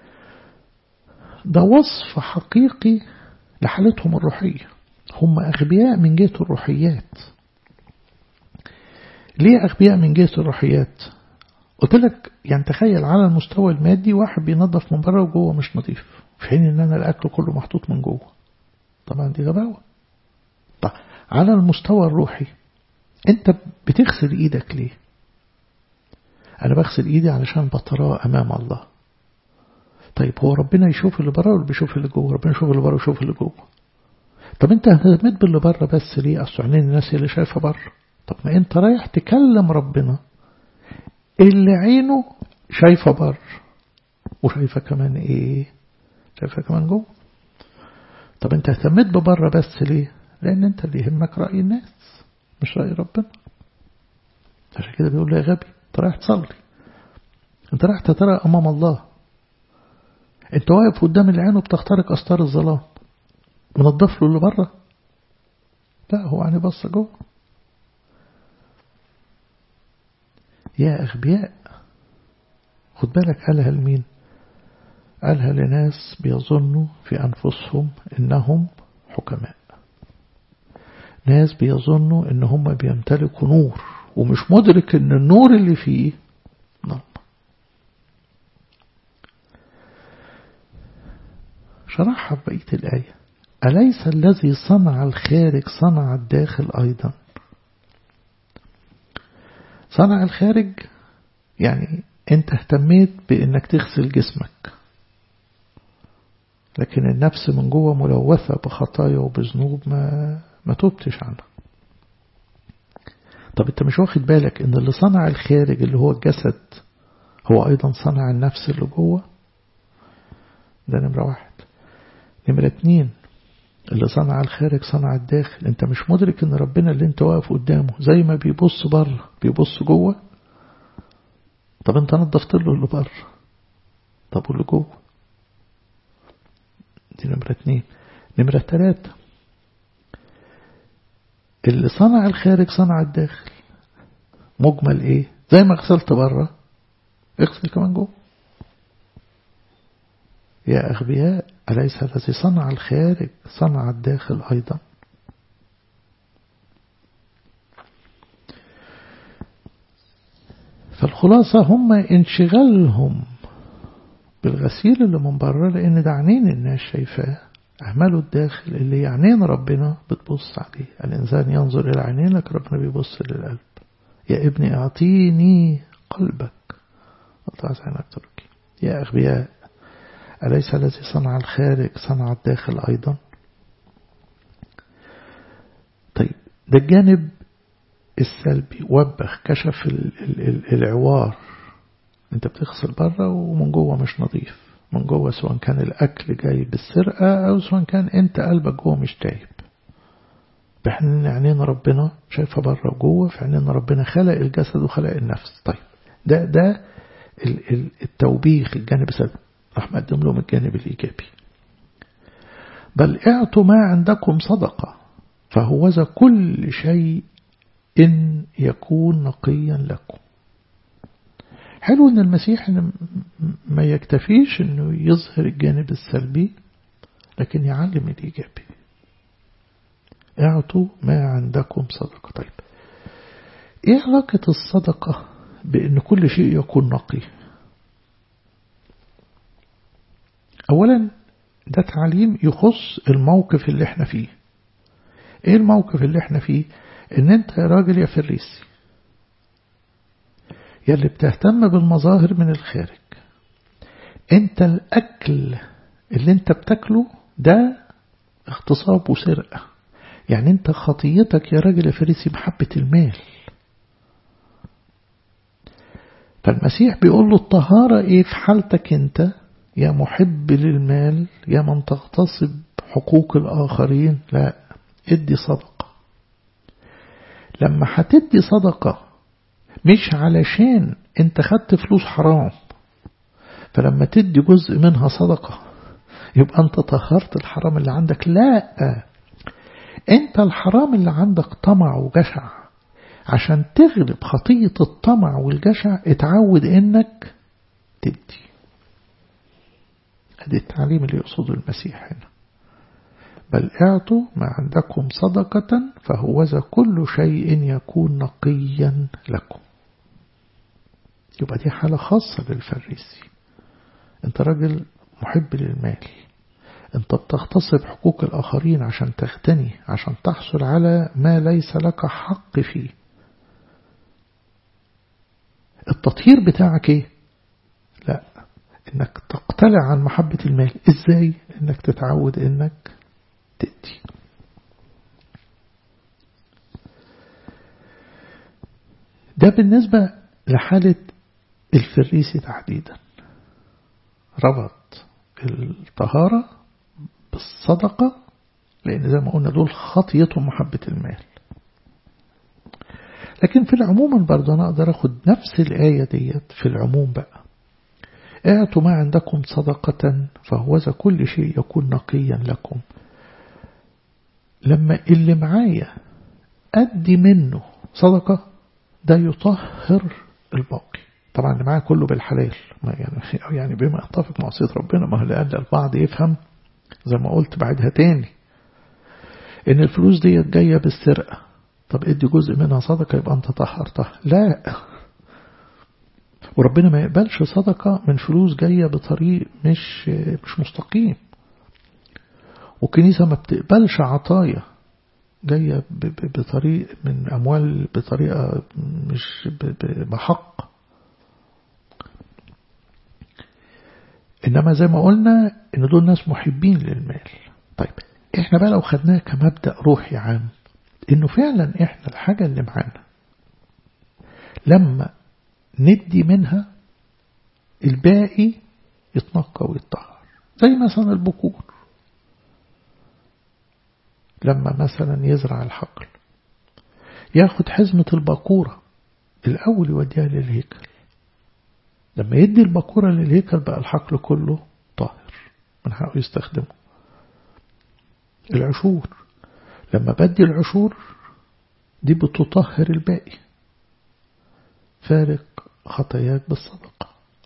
ده وصف حقيقي لحالتهم الروحية هم أغبياء من جهة الروحيات ليه أغبياء من جهة الروحيات قلت لك يعني تخيل على المستوى المادي واحد بينظف من بره وجوه مش نظيف في حين ان انا الاكل كله محطوط من جوه طبعا دي غباوه طب على المستوى الروحي انت بتغسل ايدك ليه انا بغسل ايدي علشان بتراه امام الله طيب هو ربنا يشوف اللي بره ولا بيشوف اللي جوه ربنا يشوف اللي بره ويشوف اللي جوه طب انت اهتميت باللي بره بس ليه اصل عينين الناس اللي شايفه بره طب ما انت رايح تكلم ربنا اللي عينه شايفة بر وشايفة كمان ايه شايفة كمان جوه طب انت اهتميت ببره بس ليه لان انت اللي يهمك رأي الناس مش رأي ربنا عشان كده بيقول له يا غبي انت رايح تصلي انت رايح تترى امام الله انت واقف قدام اللي عينه بتخترق استار الظلام منضف له اللي بره لا هو يعني بص جوه يا أغبياء خد بالك قالها لمين قالها لناس بيظنوا في أنفسهم إنهم حكماء ناس بيظنوا إن هم بيمتلكوا نور ومش مدرك إن النور اللي فيه ظلم شرحها في بقية الآية أليس الذي صنع الخارج صنع الداخل أيضا صنع الخارج يعني انت اهتميت بانك تغسل جسمك لكن النفس من جوه ملوثة بخطايا وبذنوب ما ما تبتش عنها طب انت مش واخد بالك ان اللي صنع الخارج اللي هو الجسد هو ايضا صنع النفس اللي جوه ده نمرة واحد نمرة اتنين اللي صنع الخارج صنع الداخل انت مش مدرك ان ربنا اللي انت واقف قدامه زي ما بيبص بره بيبص جوه طب انت نظفت له اللي بره طب واللي جوه دي نمرة اتنين نمرة تلاتة اللي صنع الخارج صنع الداخل مجمل ايه زي ما غسلت بره اغسل كمان جوه يا أغبياء أليس الذي صنع الخارج صنع الداخل أيضا فالخلاصة هم انشغالهم بالغسيل اللي من بره لأن ده عينين الناس شايفاه أهملوا الداخل اللي عينين ربنا بتبص عليه الإنسان ينظر إلى عينينك ربنا بيبص للقلب يا ابني أعطيني قلبك الله عينك تركي يا أغبياء أليس الذي صنع الخارج صنع الداخل أيضا طيب ده الجانب السلبي وبخ كشف العوار انت بتغسل بره ومن جوه مش نظيف من جوه سواء كان الأكل جاي بالسرقة أو سواء كان انت قلبك جوه مش تايب بحن عينين ربنا شايفة بره وجوه في عينين ربنا خلق الجسد وخلق النفس طيب ده ده التوبيخ الجانب السلبي راح مقدم لهم الجانب الإيجابي بل اعطوا ما عندكم صدقة فهوذا كل شيء إن يكون نقيا لكم حلو ان المسيح ما يكتفيش انه يظهر الجانب السلبي لكن يعلم الايجابي اعطوا ما عندكم صدقة طيب ايه علاقة الصدقة بان كل شيء يكون نقي اولا ده تعليم يخص الموقف اللي احنا فيه ايه الموقف اللي احنا فيه ان انت يا راجل يا فريسي يلي بتهتم بالمظاهر من الخارج انت الاكل اللي انت بتاكله ده اغتصاب وسرقة يعني انت خطيتك يا راجل يا فريسي محبة المال فالمسيح بيقول له الطهارة ايه في حالتك انت يا محب للمال يا من تغتصب حقوق الآخرين لا ادي صدقة لما هتدي صدقة مش علشان انت خدت فلوس حرام فلما تدي جزء منها صدقة يبقى انت طهرت الحرام اللي عندك لا انت الحرام اللي عندك طمع وجشع عشان تغلب خطية الطمع والجشع اتعود انك تدي ادي التعليم اللي يقصده المسيح هنا بل اعطوا ما عندكم صدقة فهوذا كل شيء يكون نقيا لكم يبقى دي حالة خاصة للفريسي انت راجل محب للمال انت بتغتصب حقوق الآخرين عشان تغتني عشان تحصل على ما ليس لك حق فيه التطهير بتاعك ايه لا انك تقتلع عن محبة المال ازاي انك تتعود انك تأتي ده بالنسبة لحالة الفريسي تحديدا ربط الطهارة بالصدقة لأن زي ما قلنا دول خطيتهم محبة المال لكن في العموم برضه أنا أقدر أخد نفس الآية ديت في العموم بقى اعطوا ما عندكم صدقة فهوذا كل شيء يكون نقيا لكم لما اللي معايا أدي منه صدقة ده يطهر الباقي طبعا اللي معاه كله بالحلال ما يعني يعني بما يتفق مع وصية ربنا ما هو لأن البعض يفهم زي ما قلت بعدها تاني إن الفلوس دي جاية بالسرقة طب ادي جزء منها صدقة يبقى أنت طهرتها لا وربنا ما يقبلش صدقة من فلوس جاية بطريق مش مش مستقيم والكنيسة ما بتقبلش عطايا جاية بطريق من أموال بطريقة مش بحق إنما زي ما قلنا إن دول ناس محبين للمال طيب إحنا بقى لو خدناه كمبدأ روحي عام إنه فعلا إحنا الحاجة اللي معانا لما ندي منها الباقي يتنقى ويتطهر زي مثلا البكور لما مثلا يزرع الحقل ياخد حزمة البكورة الأول يوديها للهيكل لما يدي البكورة للهيكل بقى الحقل كله طاهر من حقه يستخدمه العشور لما بدي العشور دي بتطهر الباقي فارق خطاياك بالصدقة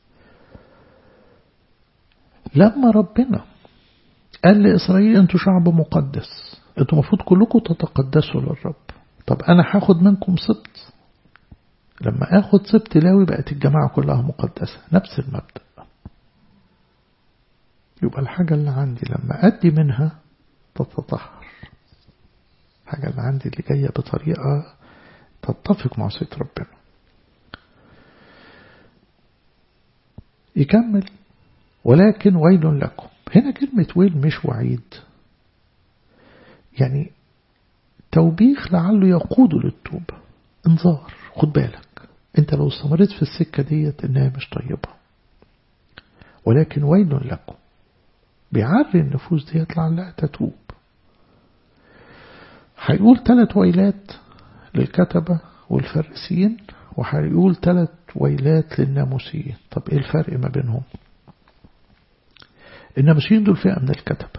لما ربنا قال لإسرائيل أنتوا شعب مقدس أنتوا المفروض كلكم تتقدسوا للرب طب أنا هاخد منكم سبت لما أخد سبت لاوي بقت الجماعة كلها مقدسة نفس المبدأ يبقى الحاجة اللي عندي لما أدي منها تتطهر الحاجة اللي عندي اللي جاية بطريقة تتفق مع سيد ربنا يكمل ولكن ويل لكم هنا كلمة ويل مش وعيد يعني توبيخ لعله يقود للتوبة انذار خد بالك انت لو استمريت في السكة ديت انها مش طيبة ولكن ويل لكم بيعري النفوس ديت لعلها تتوب هيقول ثلاث ويلات للكتبة والفارسيين وهيقول ثلاث ويلات للناموسيين طب ايه الفرق ما بينهم الناموسيين دول فئة من الكتبة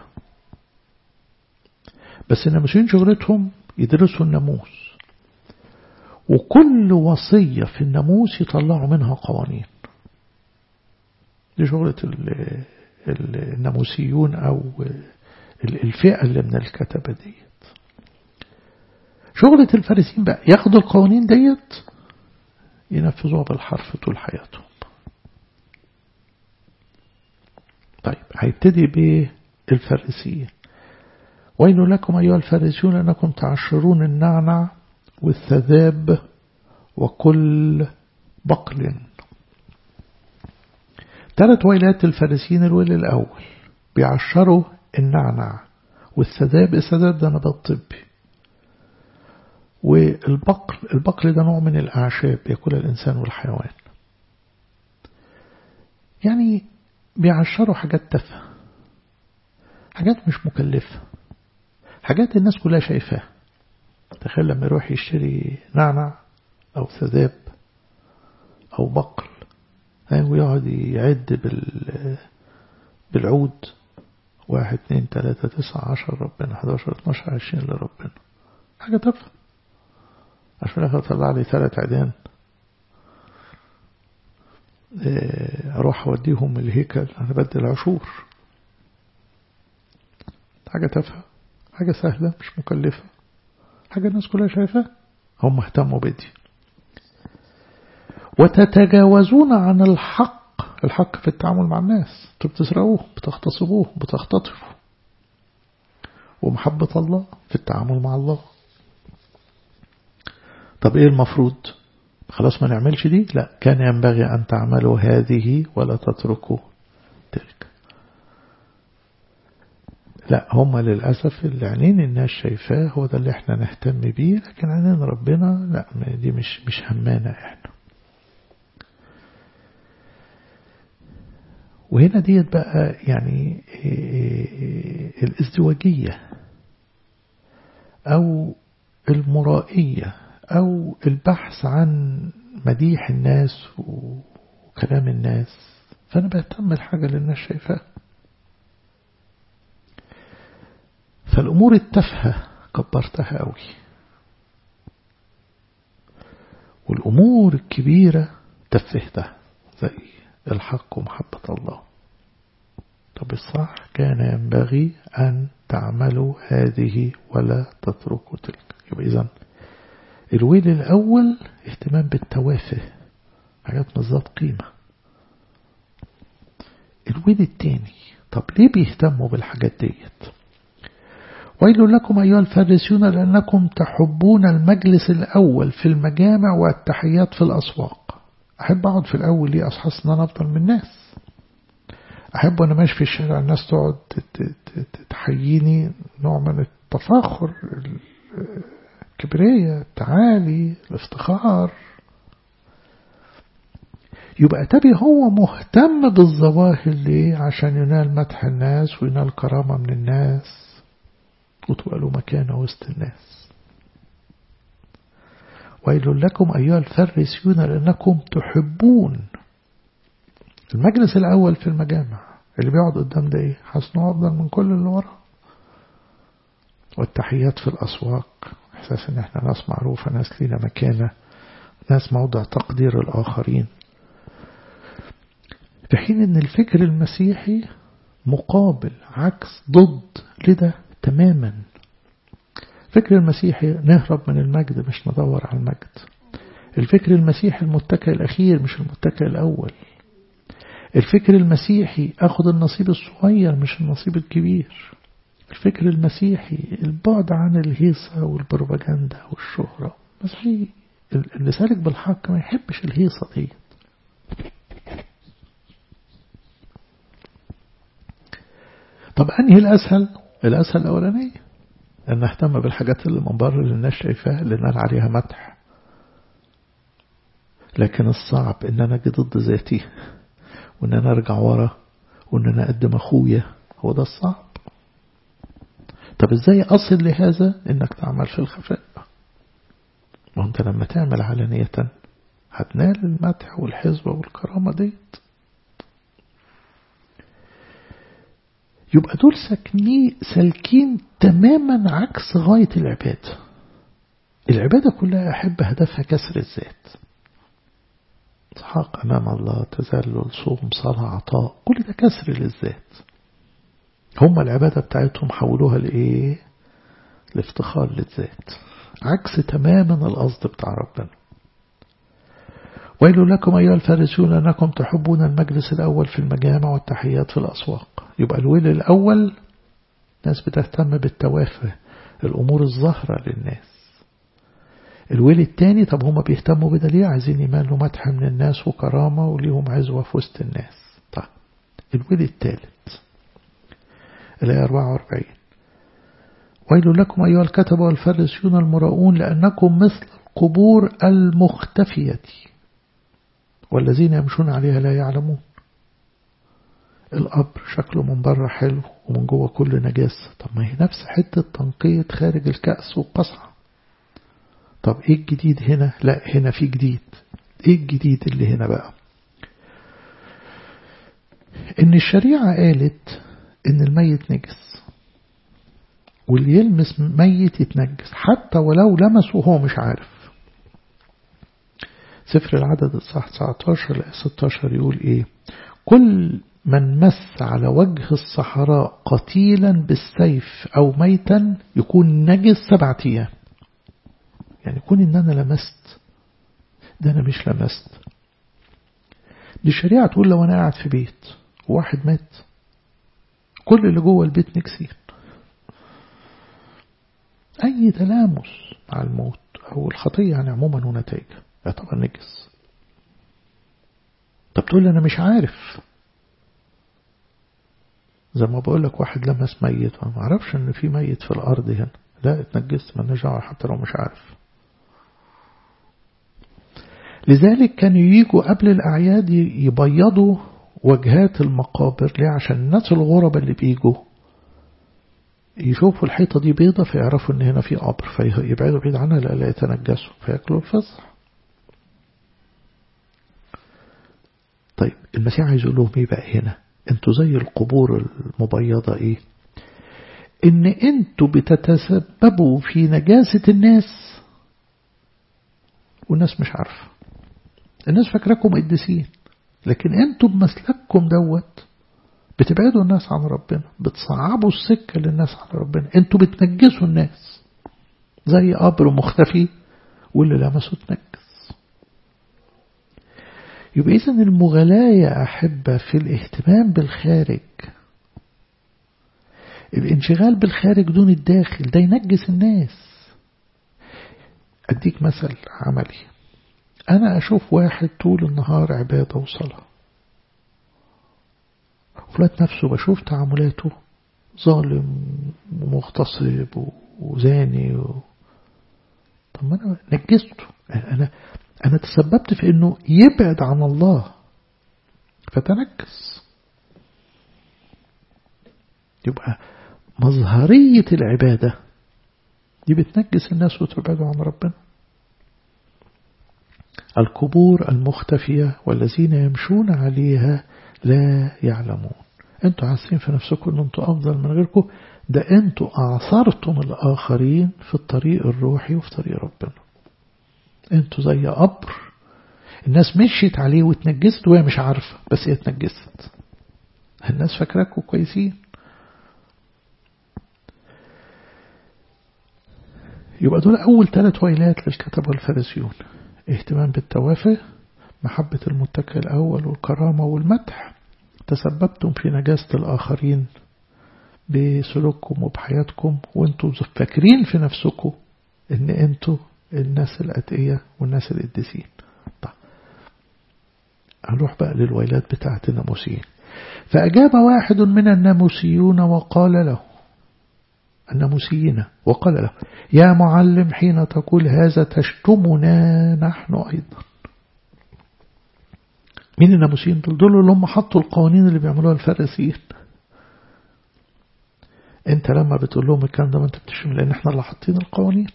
بس الناموسيين شغلتهم يدرسوا الناموس وكل وصية في الناموس يطلعوا منها قوانين دي شغلة الناموسيون أو الفئة اللي من الكتبة ديت شغلة الفارسيين بقى ياخدوا القوانين ديت ينفذوها بالحرف طول حياتهم طيب هيبتدي بالفارسيين ويل لكم أيها الفارسيون أنكم تعشرون النعنع والثذاب وكل بقل ثلاث ويلات الفارسيين الويل الأول بيعشروا النعنع والثذاب الثذاب ده نبات طبي والبقل البقل ده نوع من الأعشاب يأكلها الإنسان والحيوان يعني بيعشروا حاجات تافهة حاجات مش مكلفة حاجات الناس كلها شايفاها تخيل لما يروح يشتري نعنع أو ثذاب أو بقل ويقعد يعد بال بالعود واحد اتنين تلاتة تسعة عشر ربنا حداشر اتناشر عشرين لربنا حاجة تافهة عشان اخر طلع لي ثلاث عيدان اروح اوديهم الهيكل انا بدي العشور حاجة تافهة حاجة سهلة مش مكلفة حاجة الناس كلها شايفاها هم اهتموا بدي وتتجاوزون عن الحق الحق في التعامل مع الناس انتوا بتسرقوه بتغتصبوه بتختطفوا ومحبة الله في التعامل مع الله طب ايه المفروض خلاص ما نعملش دي لا كان ينبغي أن تعملوا هذه ولا تتركوا تلك لا هم للأسف اللي عينين الناس شايفاه هو ده اللي احنا نهتم بيه لكن عينين ربنا لا دي مش مش همانا احنا وهنا ديت بقى يعني الازدواجية أو المرائية أو البحث عن مديح الناس وكلام الناس فأنا بهتم الحاجة اللي الناس شايفاها فالأمور التافهة كبرتها قوي والأمور الكبيرة تفهتها زي الحق ومحبة الله طب الصح كان ينبغي أن تعملوا هذه ولا تتركوا تلك يبقى إذن الويل الأول اهتمام بالتوافه حاجات مش ذات قيمة الويل التاني طب ليه بيهتموا بالحاجات ديت ويل لكم أيها الفارسيون لأنكم تحبون المجلس الأول في المجامع والتحيات في الأسواق أحب أقعد في الأول ليه أصحص أن أنا أفضل من الناس أحب وأنا ماشي في الشارع الناس تقعد تحييني نوع من التفاخر الكبرية التعالي الافتخار يبقى تبي هو مهتم بالظواهر ليه عشان ينال مدح الناس وينال كرامة من الناس وتبقى له مكانة وسط الناس ويل لكم أيها الفريسيون لأنكم تحبون المجلس الأول في المجامع اللي بيقعد قدام ده إيه حسنه أفضل من كل اللي وراه والتحيات في الأسواق إحساس إن إحنا ناس معروفة ناس لينا مكانة ناس موضع تقدير الآخرين في حين إن الفكر المسيحي مقابل عكس ضد لده تماما الفكر المسيحي نهرب من المجد مش ندور على المجد الفكر المسيحي المتكئ الأخير مش المتكئ الأول الفكر المسيحي أخذ النصيب الصغير مش النصيب الكبير الفكر المسيحي البعد عن الهيصة والبروباجندا والشهرة مسيحي اللي سالك بالحق ما يحبش الهيصة دي طب أنهي الأسهل الأسهل الأولانية أن نهتم بالحاجات اللي من بره اللي الناس شايفاها اللي نال عليها مدح لكن الصعب ان انا اجي ضد ذاتي وان انا ارجع ورا وان انا اقدم اخويا هو ده الصعب طب ازاي اصل لهذا انك تعمل في الخفاء ما انت لما تعمل علانية هتنال المدح والحزبة والكرامة ديت يبقى دول ساكنين سالكين تماما عكس غاية العبادة العبادة كلها أحب هدفها كسر الذات إسحاق أمام الله تذلل صوم صلاة عطاء كل ده كسر للذات هم العبادة بتاعتهم حولوها لإيه الافتخار للذات عكس تماما القصد بتاع ربنا ويل لكم أيها الفارسون أنكم تحبون المجلس الأول في المجامع والتحيات في الأسواق يبقى الويل الأول ناس بتهتم بالتوافه الأمور الظاهرة للناس الويل التاني طب هما بيهتموا بده ليه عايزين يمالوا مدح من الناس وكرامة وليهم عزوة في وسط الناس طيب الويل التالت الآية 44 ويل لكم أيها الكتبة والفرسيون المراؤون لأنكم مثل القبور المختفية والذين يمشون عليها لا يعلمون القبر شكله من بره حلو ومن جوه كل نجاسة طب ما هي نفس حتة تنقية خارج الكأس والقصعة طب ايه الجديد هنا لا هنا في جديد ايه الجديد اللي هنا بقى ان الشريعة قالت ان الميت نجس واللي يلمس ميت يتنجس حتى ولو لمسه هو مش عارف سفر العدد الصح 19 ل 16 يقول ايه كل من مس على وجه الصحراء قتيلا بالسيف أو ميتا يكون نجس سبعة أيام يعني يكون إن أنا لمست ده أنا مش لمست دي الشريعة تقول لو أنا قاعد في بيت وواحد مات كل اللي جوه البيت نكسين أي تلامس مع الموت أو الخطية يعني عموما ونتائجها يعتبر نجس طب تقول لي أنا مش عارف زي ما بقول لك واحد لمس ميت ما اعرفش ان في ميت في الارض هنا لا اتنجست ما دعوه حتى لو مش عارف لذلك كانوا يجوا قبل الأعياد يبيضوا وجهات المقابر ليه عشان الناس الغرباء اللي بيجوا يشوفوا الحيطة دي بيضة فيعرفوا ان هنا في قبر فيبعدوا بعيد عنها لا يتنجسوا فياكلوا الفصح طيب المسيح عايز يقول لهم ايه بقى هنا انتوا زي القبور المبيضة ايه ان انتوا بتتسببوا في نجاسة الناس والناس مش عارفة الناس فاكراكم قديسين لكن انتوا بمسلككم دوت بتبعدوا الناس عن ربنا بتصعبوا السكة للناس عن ربنا انتوا بتنجسوا الناس زي قبر مختفي واللي لمسه تنجس يبقى إذا المغالاة يا أحبة في الاهتمام بالخارج الانشغال بالخارج دون الداخل ده ينجس الناس أديك مثل عملي أنا أشوف واحد طول النهار عبادة وصلاة وفلات نفسه بشوف تعاملاته ظالم ومغتصب وزاني و... طب ما أنا نجسته أنا أنا تسببت في أنه يبعد عن الله فتنكس يبقى مظهرية العبادة دي بتنجس الناس وتبعده عن ربنا القبور المختفية والذين يمشون عليها لا يعلمون انتوا حاسين في نفسكم ان انتوا افضل من غيركم ده انتوا اعصرتم الاخرين في الطريق الروحي وفي طريق ربنا انتوا زي قبر الناس مشيت عليه واتنجست وهي مش عارفة بس هي اتنجست الناس فاكراكم كويسين يبقى دول أول ثلاث ويلات للكتب والفارسيون اهتمام بالتوافه محبة المتكئ الأول والكرامة والمدح تسببتم في نجاسة الآخرين بسلوككم وبحياتكم وانتوا فاكرين في نفسكم ان انتوا الناس الأتقية والناس القديسين طيب هنروح بقى للويلات بتاعت الناموسيين فأجاب واحد من الناموسيون وقال له الناموسيين وقال له يا معلم حين تقول هذا تشتمنا نحن أيضا مين الناموسيين دول دول اللي هم حطوا القوانين اللي بيعملوها الفارسيين انت لما بتقول لهم الكلام ده ما انت بتشتم لان احنا اللي حاطين القوانين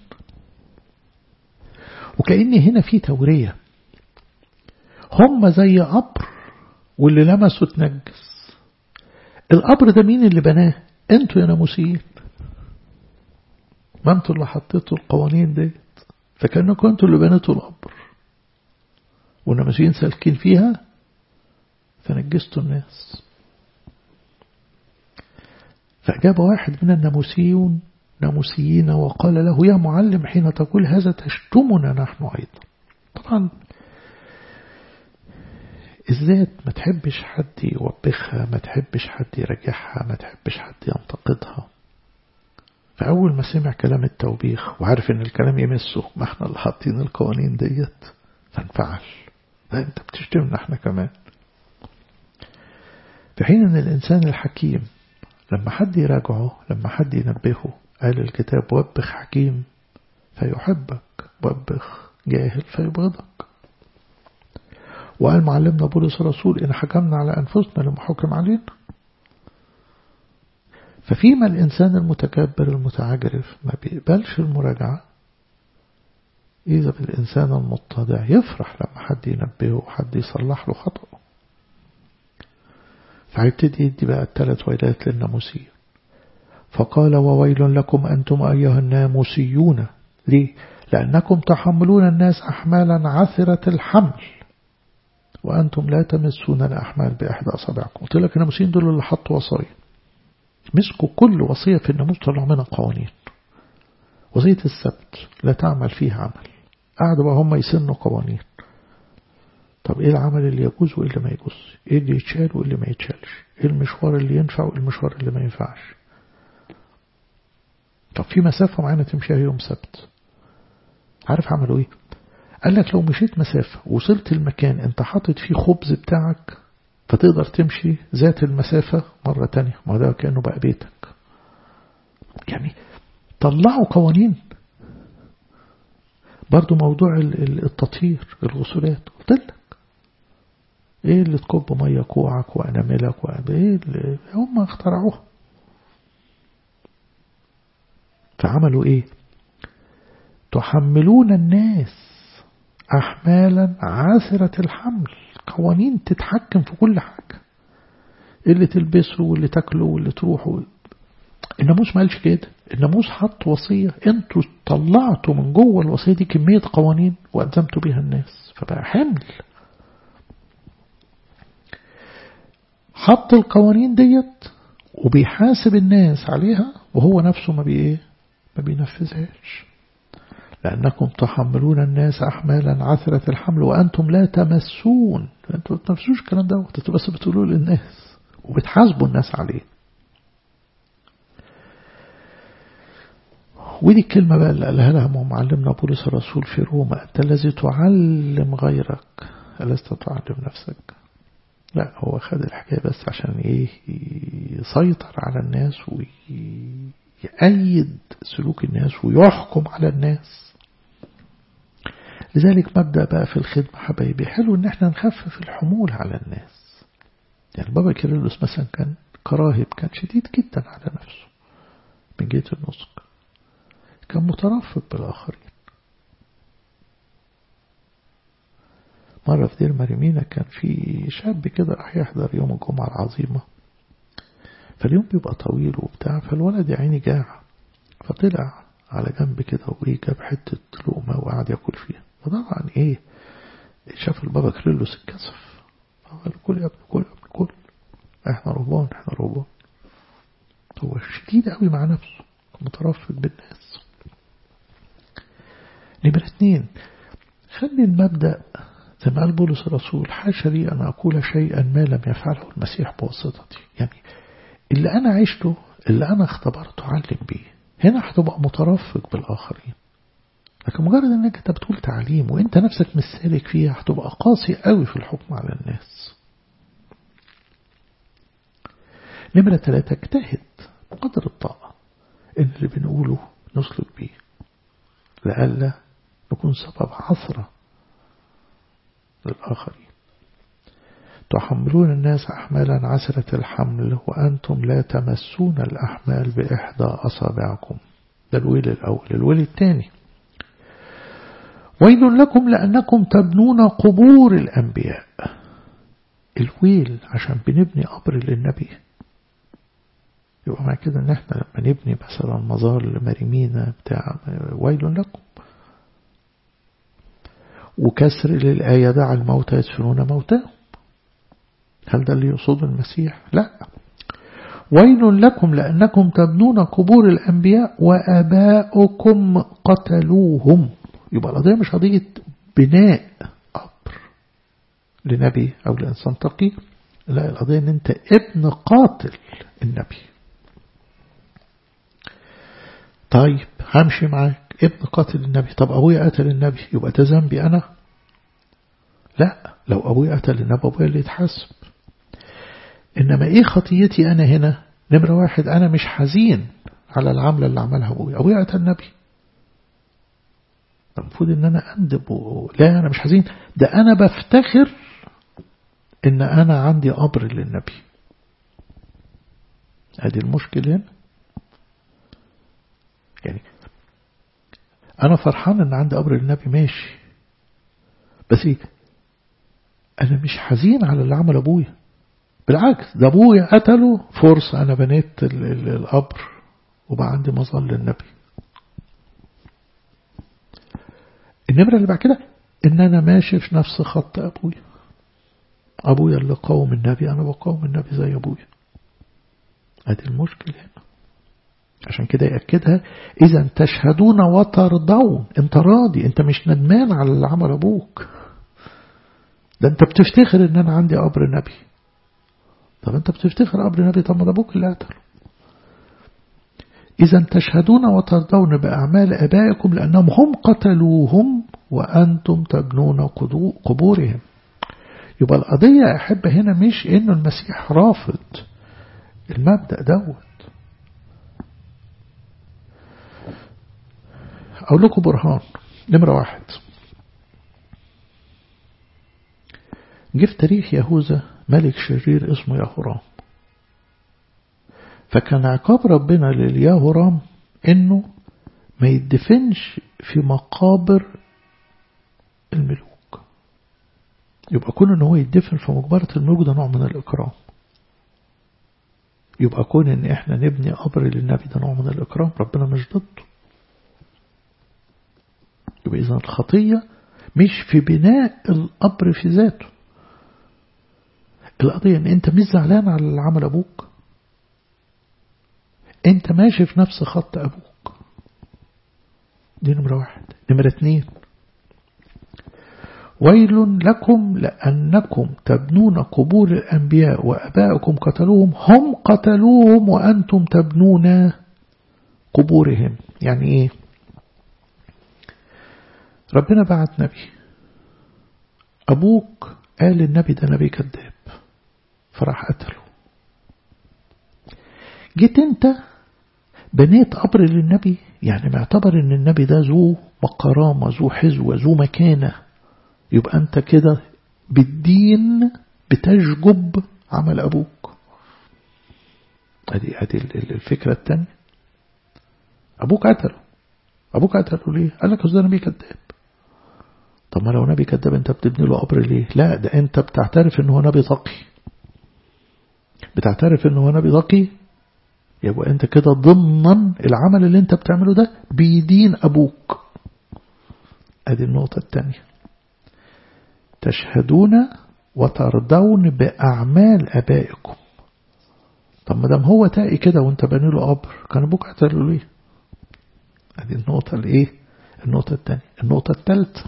وكأن هنا في تورية هم زي قبر واللي لمسوا اتنجس القبر ده مين اللي بناه انتوا يا ناموسيين ما انتوا اللي حطيتوا القوانين ديت فكأنكم انتوا اللي بنيتوا القبر والناموسيين سالكين فيها فنجستوا الناس فأجاب واحد من الناموسيون ناموسيين وقال له يا معلم حين تقول هذا تشتمنا نحن أيضا طبعا الذات ما تحبش حد يوبخها ما تحبش حد يرجعها ما تحبش حد ينتقدها فأول ما سمع كلام التوبيخ وعارف ان الكلام يمسه ما احنا اللي حاطين القوانين ديت فانفعل لا انت بتشتمنا احنا كمان في حين ان الانسان الحكيم لما حد يراجعه لما حد ينبهه قال الكتاب وبخ حكيم فيحبك وبخ جاهل فيبغضك وقال معلمنا بولس الرسول إن حكمنا على أنفسنا لمحكم علينا ففيما الإنسان المتكبر المتعجرف ما بيقبلش المراجعة إذا بالإنسان المتضع يفرح لما حد ينبهه وحد يصلح له خطأه فهيبتدي يدي بقى الثلاث ويلات للناموسيين فقال وويل لكم أنتم أيها الناموسيون ليه؟ لأنكم تحملون الناس أحمالا عثرة الحمل وأنتم لا تمسون الأحمال بإحدى أصابعكم قلت لك الناموسيين دول اللي حطوا وصايا مسكوا كل وصية في الناموس طلعوا منها قوانين وصية السبت لا تعمل فيها عمل قعدوا بقى هم يسنوا قوانين طب ايه العمل اللي يجوز وايه اللي ما يجوز ايه اللي يتشال وايه اللي ما يتشالش ايه المشوار اللي ينفع وايه المشوار اللي ما ينفعش طب في مسافة معينة تمشيها يوم سبت عارف عملوا ايه قال لك لو مشيت مسافة وصلت المكان انت حاطط فيه خبز بتاعك فتقدر تمشي ذات المسافة مرة تانية ما ده كأنه بقى بيتك يعني طلعوا قوانين برضو موضوع التطهير الغسولات قلت لك ايه اللي تكب ميه كوعك واناملك وايه اللي هم اخترعوها فعملوا ايه تحملون الناس احمالا عاثرة الحمل قوانين تتحكم في كل حاجة اللي تلبسه واللي تاكله واللي تروحه الناموس ما قالش كده الناموس حط وصية انتوا طلعتوا من جوه الوصية دي كمية قوانين وألزمتوا بيها الناس فبقى حمل حط القوانين ديت وبيحاسب الناس عليها وهو نفسه ما بيه ما بينفذهاش لأنكم تحملون الناس أحمالا عثرة الحمل وأنتم لا تمسون أنتم ما تنفذوش الكلام ده انتوا بس بتقولوا للناس وبتحاسبوا الناس عليه ودي الكلمة بقى اللي قالها لها معلمنا بولس الرسول في روما أنت الذي تعلم غيرك ألست تعلم نفسك لا هو خد الحكاية بس عشان إيه يسيطر على الناس ويأيد سلوك الناس ويحكم على الناس لذلك مبدأ بقى في الخدمة حبايبي حلو إن احنا نخفف الحمول على الناس يعني بابا كيرلس مثلا كان كراهب كان شديد جدا على نفسه من جهة النسك كان مترفق بالآخرين مرة في دير مريمينا كان في شاب كده راح يحضر يوم الجمعة العظيمة فاليوم بيبقى طويل وبتاع فالولد يا عيني جاع فطلع على جنب كده وإيه جاب حتة لقمة وقعد ياكل فيها فطبعا إيه شاف البابا كريلوس اتكسف قال كل يا ابني كل يا ابني كل احنا رهبان احنا رهبان هو شديد قوي مع نفسه مترفض بالناس نمرة اتنين خلي المبدأ زي ما قال بولس الرسول حاشا لي أن أقول شيئا ما لم يفعله المسيح بواسطتي يعني اللي أنا عشته اللي أنا اختبرته علم بيه هنا هتبقى مترفق بالآخرين لكن مجرد انك انت بتقول تعليم وانت نفسك مش سالك فيها هتبقى قاسي قوي في الحكم على الناس نمرة ثلاثة اجتهد قدر الطاقة ان اللي بنقوله نسلك بيه لألا نكون سبب عثرة للآخرين تحملون الناس أحمالا عسرة الحمل وأنتم لا تمسون الأحمال بإحدى أصابعكم ده الويل الأول الويل الثاني ويل لكم لأنكم تبنون قبور الأنبياء الويل عشان بنبني قبر للنبي يبقى مع كده ان احنا لما نبني مثلا مزار لمريمينا بتاع ويل لكم وكسر للآية دع الموتى يدفنون موتاهم هل ده اللي يقصده المسيح لا ويل لكم لأنكم تبنون قبور الأنبياء وأباؤكم قتلوهم يبقى القضية مش قضية بناء قبر لنبي أو لإنسان تقي لا القضية ان انت ابن قاتل النبي طيب همشي معاك ابن قاتل النبي طب أبويا قتل النبي يبقى ده ذنبي أنا لا لو أبويا قتل النبي أبويا اللي يتحاسب إنما إيه خطيتي أنا هنا نمرة واحد أنا مش حزين على العملة اللي عملها أبويا أبويا قتل النبي المفروض إن أنا أندب و... لا أنا مش حزين ده أنا بفتخر إن أنا عندي قبر للنبي هذه المشكلة هنا يعني أنا فرحان إن عندي قبر النبي ماشي بس إيه أنا مش حزين على اللي عمل أبويا بالعكس ده أبويا قتله فرصة أنا بنيت القبر وبقى عندي مظل للنبي النمرة اللي بعد كده إن أنا ماشي في نفس خط أبويا أبويا اللي قاوم النبي أنا بقاوم النبي زي أبويا هذه المشكلة هنا عشان كده يأكدها إذا تشهدون وترضون أنت راضي أنت مش ندمان على اللي عمل أبوك ده أنت بتفتخر إن أنا عندي قبر نبي طب أنت بتفتخر قبر نبي طب ما ده أبوك اللي قتله إذا تشهدون وترضون بأعمال أبائكم لأنهم هم قتلوهم وأنتم تبنون قبورهم يبقى القضية أحب هنا مش إنه المسيح رافض المبدأ دوت أقول لكم برهان نمرة واحد جه في تاريخ يهوذا ملك شرير اسمه يهورام فكان عقاب ربنا لليهورام انه ما يدفنش في مقابر الملوك يبقى كون ان هو يدفن في مقبرة الملوك ده نوع من الإكرام يبقى كون ان احنا نبني قبر للنبي ده نوع من الإكرام ربنا مش ضده يبقى إذا الخطية مش في بناء القبر في ذاته القضية ان انت مش زعلان على اللي عمل ابوك انت ماشي في نفس خط ابوك دي نمرة واحد نمرة اتنين ويل لكم لأنكم تبنون قبور الأنبياء وأباءكم قتلوهم هم قتلوهم وأنتم تبنون قبورهم يعني ايه ربنا بعت نبي أبوك قال النبي ده نبي كذاب فراح قتله جيت انت بنيت قبر للنبي يعني معتبر ان النبي ده ذو مقرامة ذو حزوة ذو مكانة يبقى انت كده بالدين بتشجب عمل أبوك ادي ادي الفكرة الثانية أبوك قتله أبوك قتله ليه؟ قال لك ده نبي كذاب طب ما لو نبي كذاب أنت بتبني له قبر ليه؟ لا ده أنت بتعترف إن هو نبي تقي بتعترف إن هو نبي تقي يبقى أنت كده ضمنا العمل اللي أنت بتعمله ده بيدين أبوك ادي النقطة الثانية تشهدون وترضون بأعمال أبائكم طب ما دام هو تاقي كده وانت باني له قبر كان ابوك قتله ليه ادي النقطة الايه النقطة الثانية النقطة الثالثة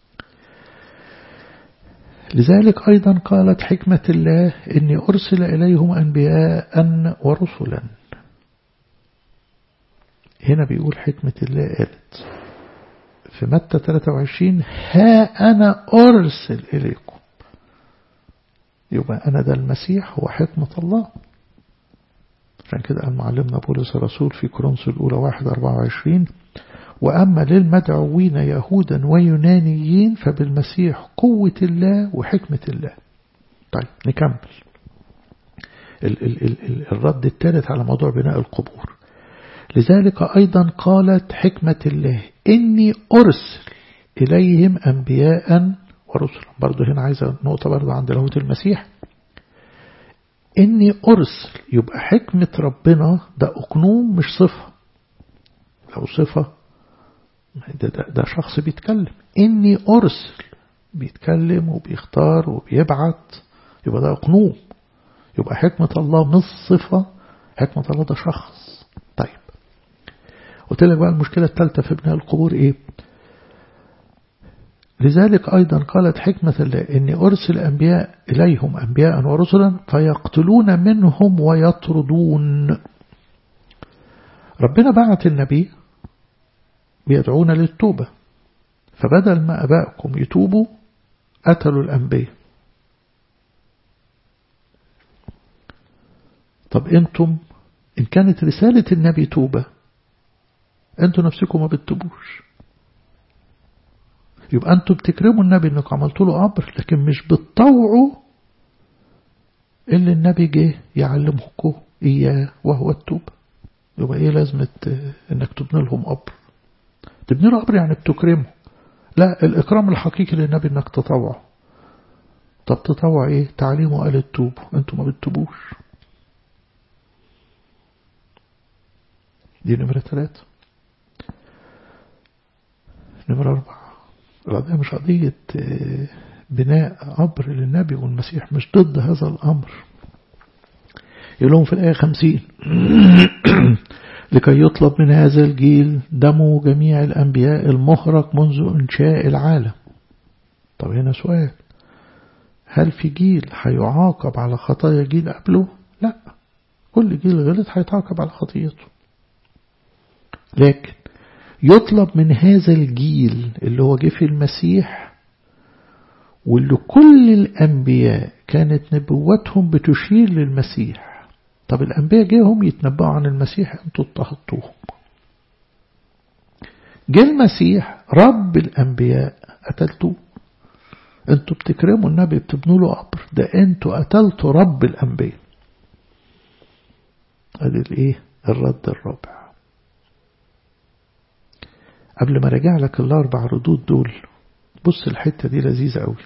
لذلك أيضا قالت حكمة الله إني أرسل إليهم أنبياء ورسلا هنا بيقول حكمة الله قالت في متى 23 ها أنا أرسل إليكم يبقى أنا ده المسيح هو حكمة الله عشان كده قال معلمنا بولس الرسول في كورنثوس الأولى 1 24 وأما للمدعوين يهودا ويونانيين فبالمسيح قوة الله وحكمة الله طيب نكمل ال ال ال الرد الثالث على موضوع بناء القبور لذلك أيضا قالت حكمة الله إني أرسل إليهم أنبياء ورسلا برضو هنا عايزة نقطة برضو عند لاهوت المسيح إني أرسل يبقى حكمة ربنا ده أقنوم مش صفة لو صفة ده, ده, ده شخص بيتكلم إني أرسل بيتكلم وبيختار وبيبعت يبقى ده أقنوم يبقى حكمة الله مش صفة حكمة الله ده شخص طيب قلت لك بقى المشكلة الثالثة في بناء القبور إيه لذلك أيضا قالت حكمة الله إني أرسل أنبياء إليهم أنبياء ورسلا فيقتلون منهم ويطردون ربنا بعت النبي بيدعونا للتوبة فبدل ما أبائكم يتوبوا قتلوا الأنبياء طب أنتم إن كانت رسالة النبي توبة أنتم نفسكم ما بتتوبوش يبقى أنتم بتكرموا النبي أنكم عملتوا له قبر لكن مش بتطوعوا اللي النبي جه يعلمكم إياه وهو التوبة يبقى إيه لازمة إنك تبني لهم قبر تبني له قبر يعني بتكرمه لا الإكرام الحقيقي للنبي إنك تطوعه طب تطوع إيه تعليمه قال التوبوا أنتم ما بتتوبوش دي نمرة ثلاثة نمرة أربعة القضية مش قضية بناء قبر للنبي والمسيح مش ضد هذا الأمر يقول لهم في الآية خمسين لكي يطلب من هذا الجيل دم جميع الأنبياء المهرق منذ إنشاء العالم طب هنا سؤال هل في جيل هيعاقب على خطايا جيل قبله لا كل جيل غلط هيتعاقب على خطيته لكن يطلب من هذا الجيل اللي هو جه في المسيح واللي كل الأنبياء كانت نبوتهم بتشير للمسيح طب الأنبياء جيهم يتنبأوا عن المسيح انتوا اضطهدتوهم جه المسيح رب الأنبياء قتلتوه انتوا بتكرموا النبي بتبنوا له قبر ده انتوا قتلتوا رب الأنبياء ادي الايه الرد الرابع قبل ما راجع لك الاربع ردود دول بص الحتة دي لذيذة قوي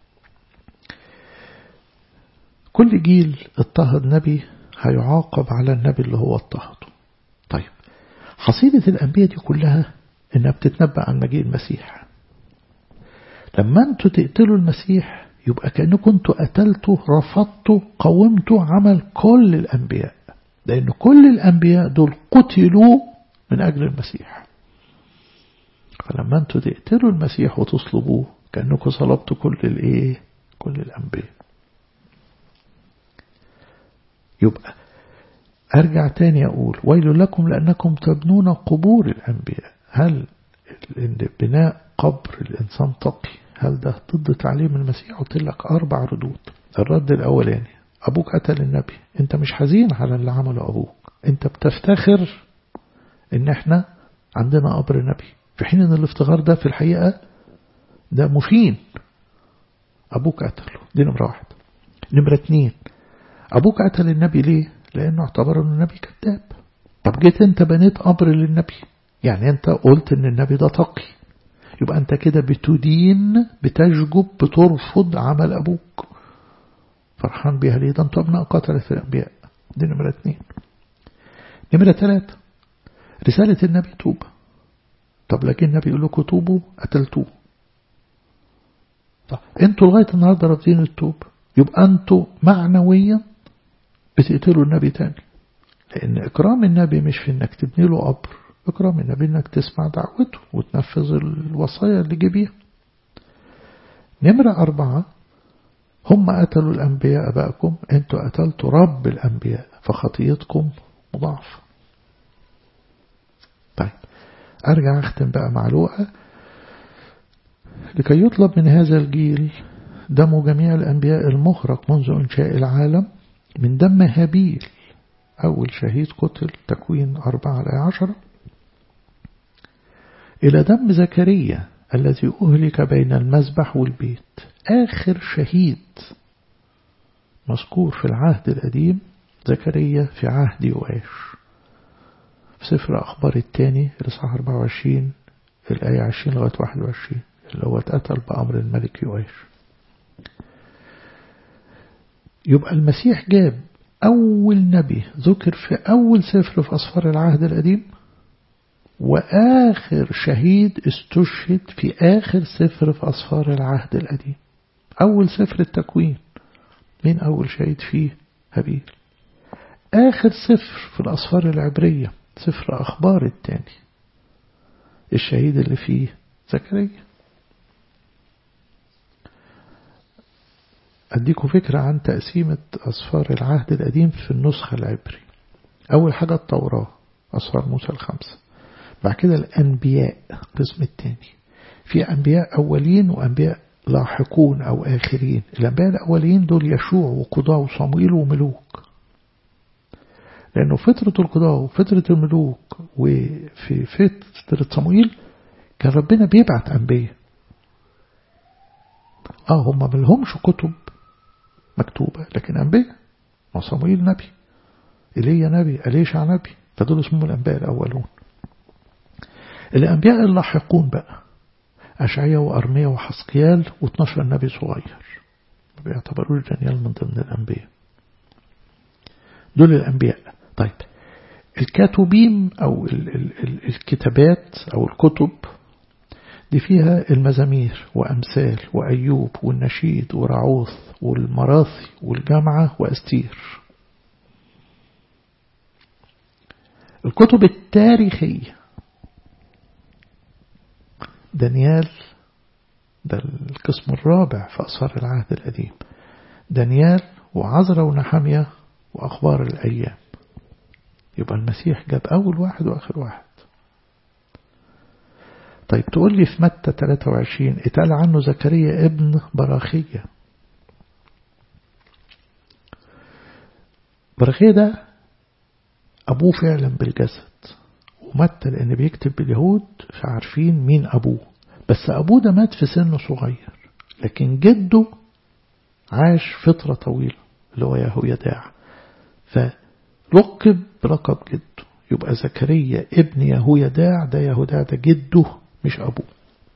كل جيل اضطهد نبي هيعاقب على النبي اللي هو اضطهده طيب حصيلة الأنبياء دي كلها إنها بتتنبأ عن مجيء المسيح لما أنتوا تقتلوا المسيح يبقى كأنكم انتوا قتلتوا رفضتوا قومتوا عمل كل الأنبياء لأن كل الأنبياء دول قتلوا من أجل المسيح فلما انتوا تقتلوا المسيح وتصلبوه كأنكم صلبتوا كل الايه كل الأنبياء يبقى أرجع تاني أقول ويل لكم لأنكم تبنون قبور الأنبياء هل بناء قبر الإنسان تقي هل ده ضد تعليم المسيح قلت لك أربع ردود الرد الأولاني أبوك قتل النبي أنت مش حزين على اللي عمله أبوك أنت بتفتخر إن إحنا عندنا قبر نبي في حين إن الافتخار ده في الحقيقة ده مفين أبوك قتله دي نمرة واحد نمرة اتنين أبوك قتل النبي ليه لأنه اعتبر أن النبي كذاب طب جيت أنت بنيت قبر للنبي يعني أنت قلت أن النبي ده تقي يبقى أنت كده بتدين بتشجب بترفض عمل أبوك فرحان بيها ليه ده أنتوا أبناء قتلة الأنبياء دي نمرة اتنين نمرة ثلاثة رسالة النبي توب طب لكن النبي يقول لكم توبوا قتلتوه طب انتوا لغاية النهاردة رافضين التوب يبقى انتوا معنويا بتقتلوا النبي تاني لأن إكرام النبي مش في إنك تبني له قبر إكرام النبي إنك تسمع دعوته وتنفذ الوصايا اللي جه بيها نمرة أربعة هم قتلوا الأنبياء أباءكم أنتوا قتلتوا رب الأنبياء فخطيتكم مضاعفة طيب أرجع أختم بقى مع لوقا لكي يطلب من هذا الجيل دم جميع الأنبياء المخرق منذ إنشاء العالم من دم هابيل أول شهيد قتل تكوين أربعة لآية عشرة إلى دم زكريا الذي أهلك بين المذبح والبيت آخر شهيد مذكور في العهد القديم زكريا في عهد يواش في سفر أخبار الثاني الإصحاح 24 الآية 20 لغاية 21 اللي هو اتقتل بأمر الملك يواش يبقى المسيح جاب أول نبي ذكر في أول سفر في أصفار العهد القديم وآخر شهيد استشهد في آخر سفر في أصفار العهد القديم أول سفر التكوين مين أول شهيد فيه هابيل آخر سفر في الأصفار العبرية سفر أخبار التاني الشهيد اللي فيه زكريا أديكم فكرة عن تقسيمة أصفار العهد القديم في النسخة العبري أول حاجة التوراة أصفار موسى الخمسة بعد كده الأنبياء القسم الثاني في أنبياء أولين وأنبياء لاحقون أو آخرين الأنبياء الأولين دول يشوع وقضاء وصموئيل وملوك لأنه فترة القضاء وفترة الملوك وفي فترة صموئيل كان ربنا بيبعت أنبياء اه هم ملهمش كتب مكتوبة لكن أنبياء ما صموئيل نبي إيليا نبي أليشع نبي فدول اسمهم الأنبياء الأولون الأنبياء اللاحقون بقى أشعية وأرمية وحسقيال و12 نبي صغير ما بيعتبروش دانيال من ضمن الأنبياء دول الأنبياء طيب الكاتوبيم أو ال ال ال الكتابات أو الكتب دي فيها المزامير وأمثال وأيوب والنشيد ورعوث والمراثي والجامعة وأستير الكتب التاريخية دانيال ده القسم الرابع في أسفار العهد القديم دانيال وعزرا ونحمية وأخبار الأيام يبقى المسيح جاب أول واحد وآخر واحد طيب تقول لي في متى 23 اتقال عنه زكريا ابن براخية براخية ده أبوه فعلا بالجسد ومتى لأن بيكتب باليهود فعارفين مين أبوه بس أبوه ده مات في سن صغير لكن جده عاش فترة طويلة اللي هو يهويداع فلقب بلقب جده يبقى زكريا ابن يهويداع ده يهوداع ده جده مش أبوه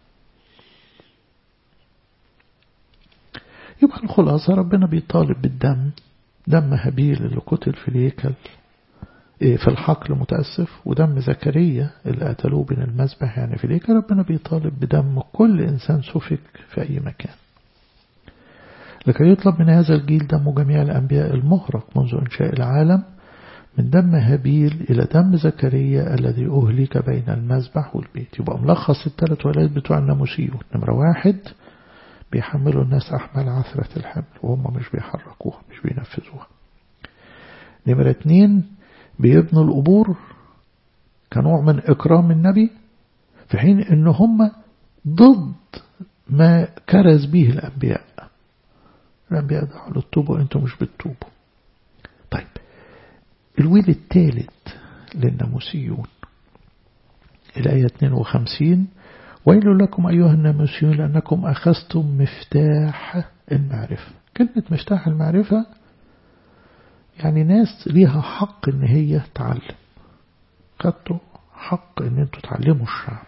يبقى الخلاصة ربنا بيطالب بالدم دم هابيل اللي قتل في الهيكل في الحقل متأسف ودم زكريا اللي قتلوه بين المذبح يعني في الهيكل ربنا بيطالب بدم كل إنسان سفك في أي مكان لكي يطلب من هذا الجيل دم جميع الأنبياء المهرق منذ إنشاء العالم من دم هابيل إلى دم زكريا الذي أهلك بين المذبح والبيت يبقى ملخص الثلاث ولايات بتوع الناموسيون نمرة واحد بيحملوا الناس أحمال عثرة الحمل وهم مش بيحركوها مش بينفذوها نمرة اتنين بيبنوا القبور كنوع من إكرام النبي في حين إن هم ضد ما كرز به الأنبياء الأنبياء دعوا للتوبة وأنتم مش بتتوبوا طيب الويل الثالث للناموسيون الآية 52 ويل لكم أيها الناموسيون لأنكم أخذتم مفتاح المعرفة كلمة مفتاح المعرفة يعني ناس ليها حق ان هي تعلم خدتوا حق ان انتوا تعلموا الشعب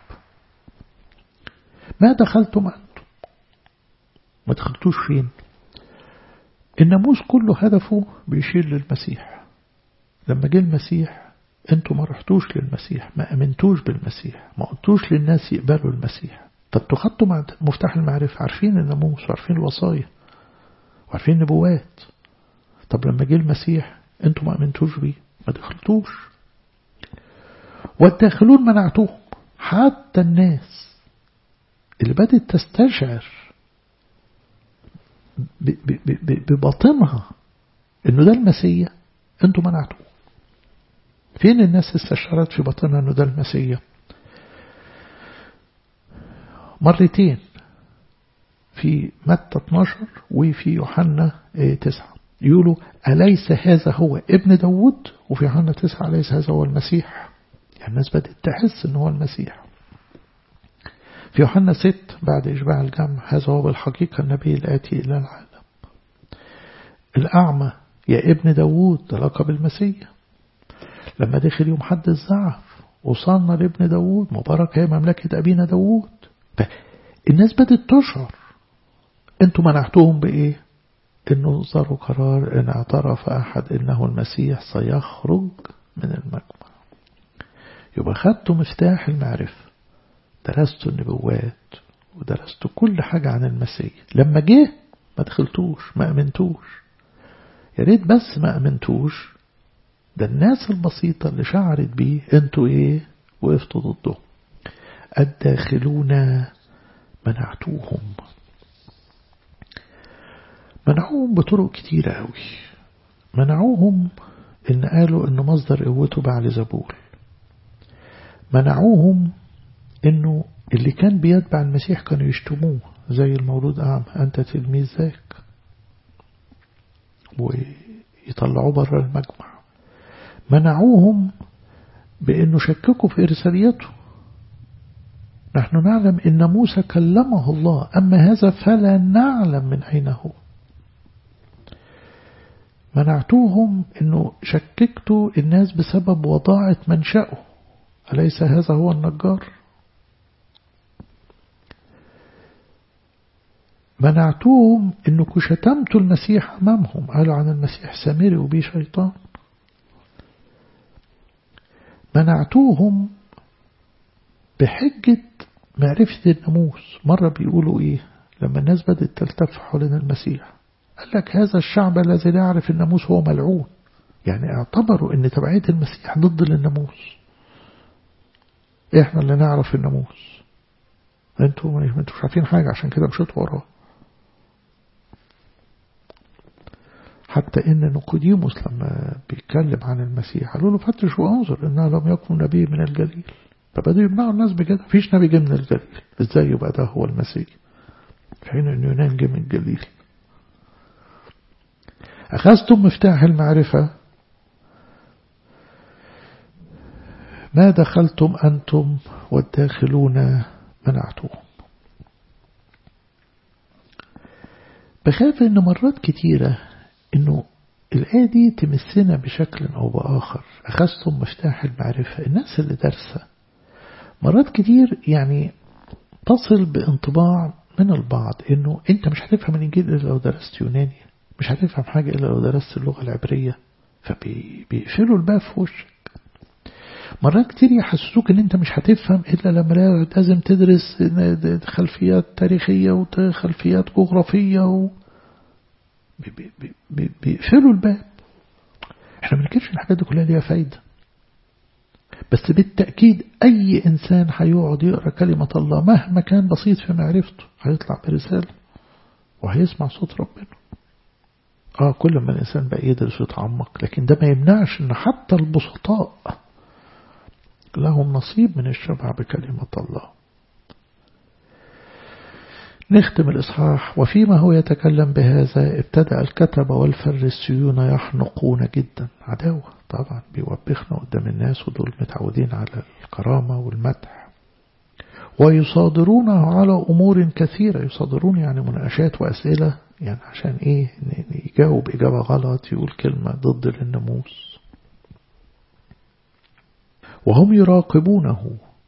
ما دخلتم أنتم ما دخلتوش فين الناموس كله هدفه بيشير للمسيح لما جه المسيح انتوا ما رحتوش للمسيح ما امنتوش بالمسيح ما قلتوش للناس يقبلوا المسيح طب خدتوا مع مفتاح المعرفة عارفين الناموس وعارفين الوصايا وعارفين النبوات طب لما جه المسيح انتوا ما امنتوش بيه ما دخلتوش والداخلون منعتوهم حتى الناس اللي بدأت تستشعر بباطنها انه ده المسيح انتوا منعتوه فين الناس استشعرت في باطنها انه ده المسيح مرتين في متى 12 وفي يوحنا 9 يقولوا أليس هذا هو ابن داود وفي يوحنا 9 أليس هذا هو المسيح يعني الناس بدأت تحس ان هو المسيح في يوحنا 6 بعد إشباع الجمع هذا هو بالحقيقة النبي الآتي إلى العالم الأعمى يا ابن داود ده لقب المسيح لما دخل يوم حد الزعف وصلنا لابن داود مبارك هي مملكة أبينا داود الناس بدأت تشعر انتوا منعتوهم بإيه انه صدروا قرار ان اعترف احد انه المسيح سيخرج من المجمع يبقى خدتوا مفتاح المعرفة درستوا النبوات ودرستوا كل حاجة عن المسيح لما جه ما دخلتوش ما امنتوش يا ريت بس ما امنتوش ده الناس البسيطة اللي شعرت بيه انتوا ايه وقفتوا ضده الداخلون منعتوهم منعوهم بطرق كتيرة قوي منعوهم ان قالوا ان مصدر قوته بعل زبول منعوهم انه اللي كان بيتبع المسيح كانوا يشتموه زي المولود أعمى أنت تلميذ ذاك ويطلعوه بره المجمع منعوهم بأنه شككوا في إرساليته نحن نعلم أن موسى كلمه الله أما هذا فلا نعلم من أين هو منعتوهم أنه شككتوا الناس بسبب وضاعة منشأه أليس هذا هو النجار منعتوهم أنكم شتمتوا المسيح أمامهم قالوا عن المسيح سامري وبيه شيطان منعتوهم بحجة معرفة الناموس مرة بيقولوا إيه لما الناس بدأت تلتف حوالين المسيح قال لك هذا الشعب الذي لا يعرف الناموس هو ملعون يعني اعتبروا ان تبعية المسيح ضد الناموس احنا اللي نعرف الناموس انتوا ما انتوا مش عارفين حاجة عشان كده مشيتوا وراه حتى ان نقوديموس لما بيتكلم عن المسيح قالوا له فتش وانظر انه لم يكن نبي من الجليل فبدأوا يمنعوا الناس بكده مفيش نبي جه من الجليل ازاي يبقى ده هو المسيح في حين ان يونان جه من الجليل أخذتم مفتاح المعرفة ما دخلتم أنتم والداخلون منعتوهم بخاف إن مرات كتيرة إنه الآية دي تمسنا بشكل أو بآخر أخذتم مفتاح المعرفة الناس اللي دارسة مرات كتير يعني تصل بانطباع من البعض إنه أنت مش هتفهم الإنجيل إلا لو درست يوناني مش هتفهم حاجة إلا لو درست اللغة العبرية فبيقفلوا الباب في وشك مرات كتير يحسسوك ان انت مش هتفهم الا لما لازم تدرس خلفيات تاريخية وخلفيات جغرافية و... بيقفلوا الباب احنا ما نكرش الحاجات دي كلها ليها فايدة بس بالتأكيد أي إنسان هيقعد يقرأ كلمة الله مهما كان بسيط في معرفته هيطلع برسالة وهيسمع صوت ربنا اه كل ما الإنسان بقى يدرس ويتعمق لكن ده ما يمنعش ان حتى البسطاء لهم نصيب من الشبع بكلمة الله نختم الإصحاح وفيما هو يتكلم بهذا ابتدأ الكتبة والفريسيون يحنقون جدا عداوة طبعا بيوبخنا قدام الناس ودول متعودين على الكرامة والمدح ويصادرونه على أمور كثيرة يصادرون يعني مناقشات وأسئلة يعني عشان إيه يجاوب إجابة غلط يقول كلمة ضد الناموس وهم يراقبونه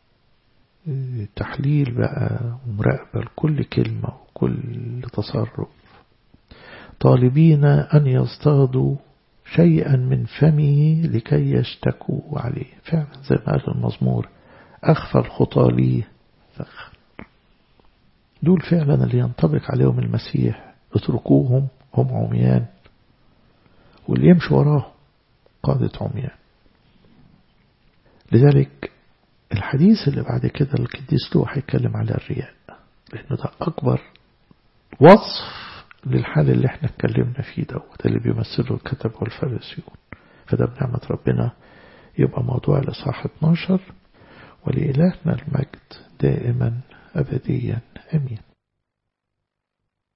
تحليل بقى ومراقبة لكل كلمة وكل تصرف طالبين أن يصطادوا شيئا من فمه لكي يشتكوا عليه فعلا زي ما قال المزمور أخفى الخطى لي فخ دول فعلا اللي ينطبق عليهم المسيح اتركوهم هم عميان واللي يمشي وراهم قادة عميان لذلك الحديث اللي بعد كده القديس لوح هيتكلم على الرياء لأنه ده أكبر وصف للحال اللي احنا اتكلمنا فيه دوت اللي بيمثله الكتب والفارسيون فده بنعمة ربنا يبقى موضوع الإصحاح 12 ولإلهنا المجد دائما أبديا أمين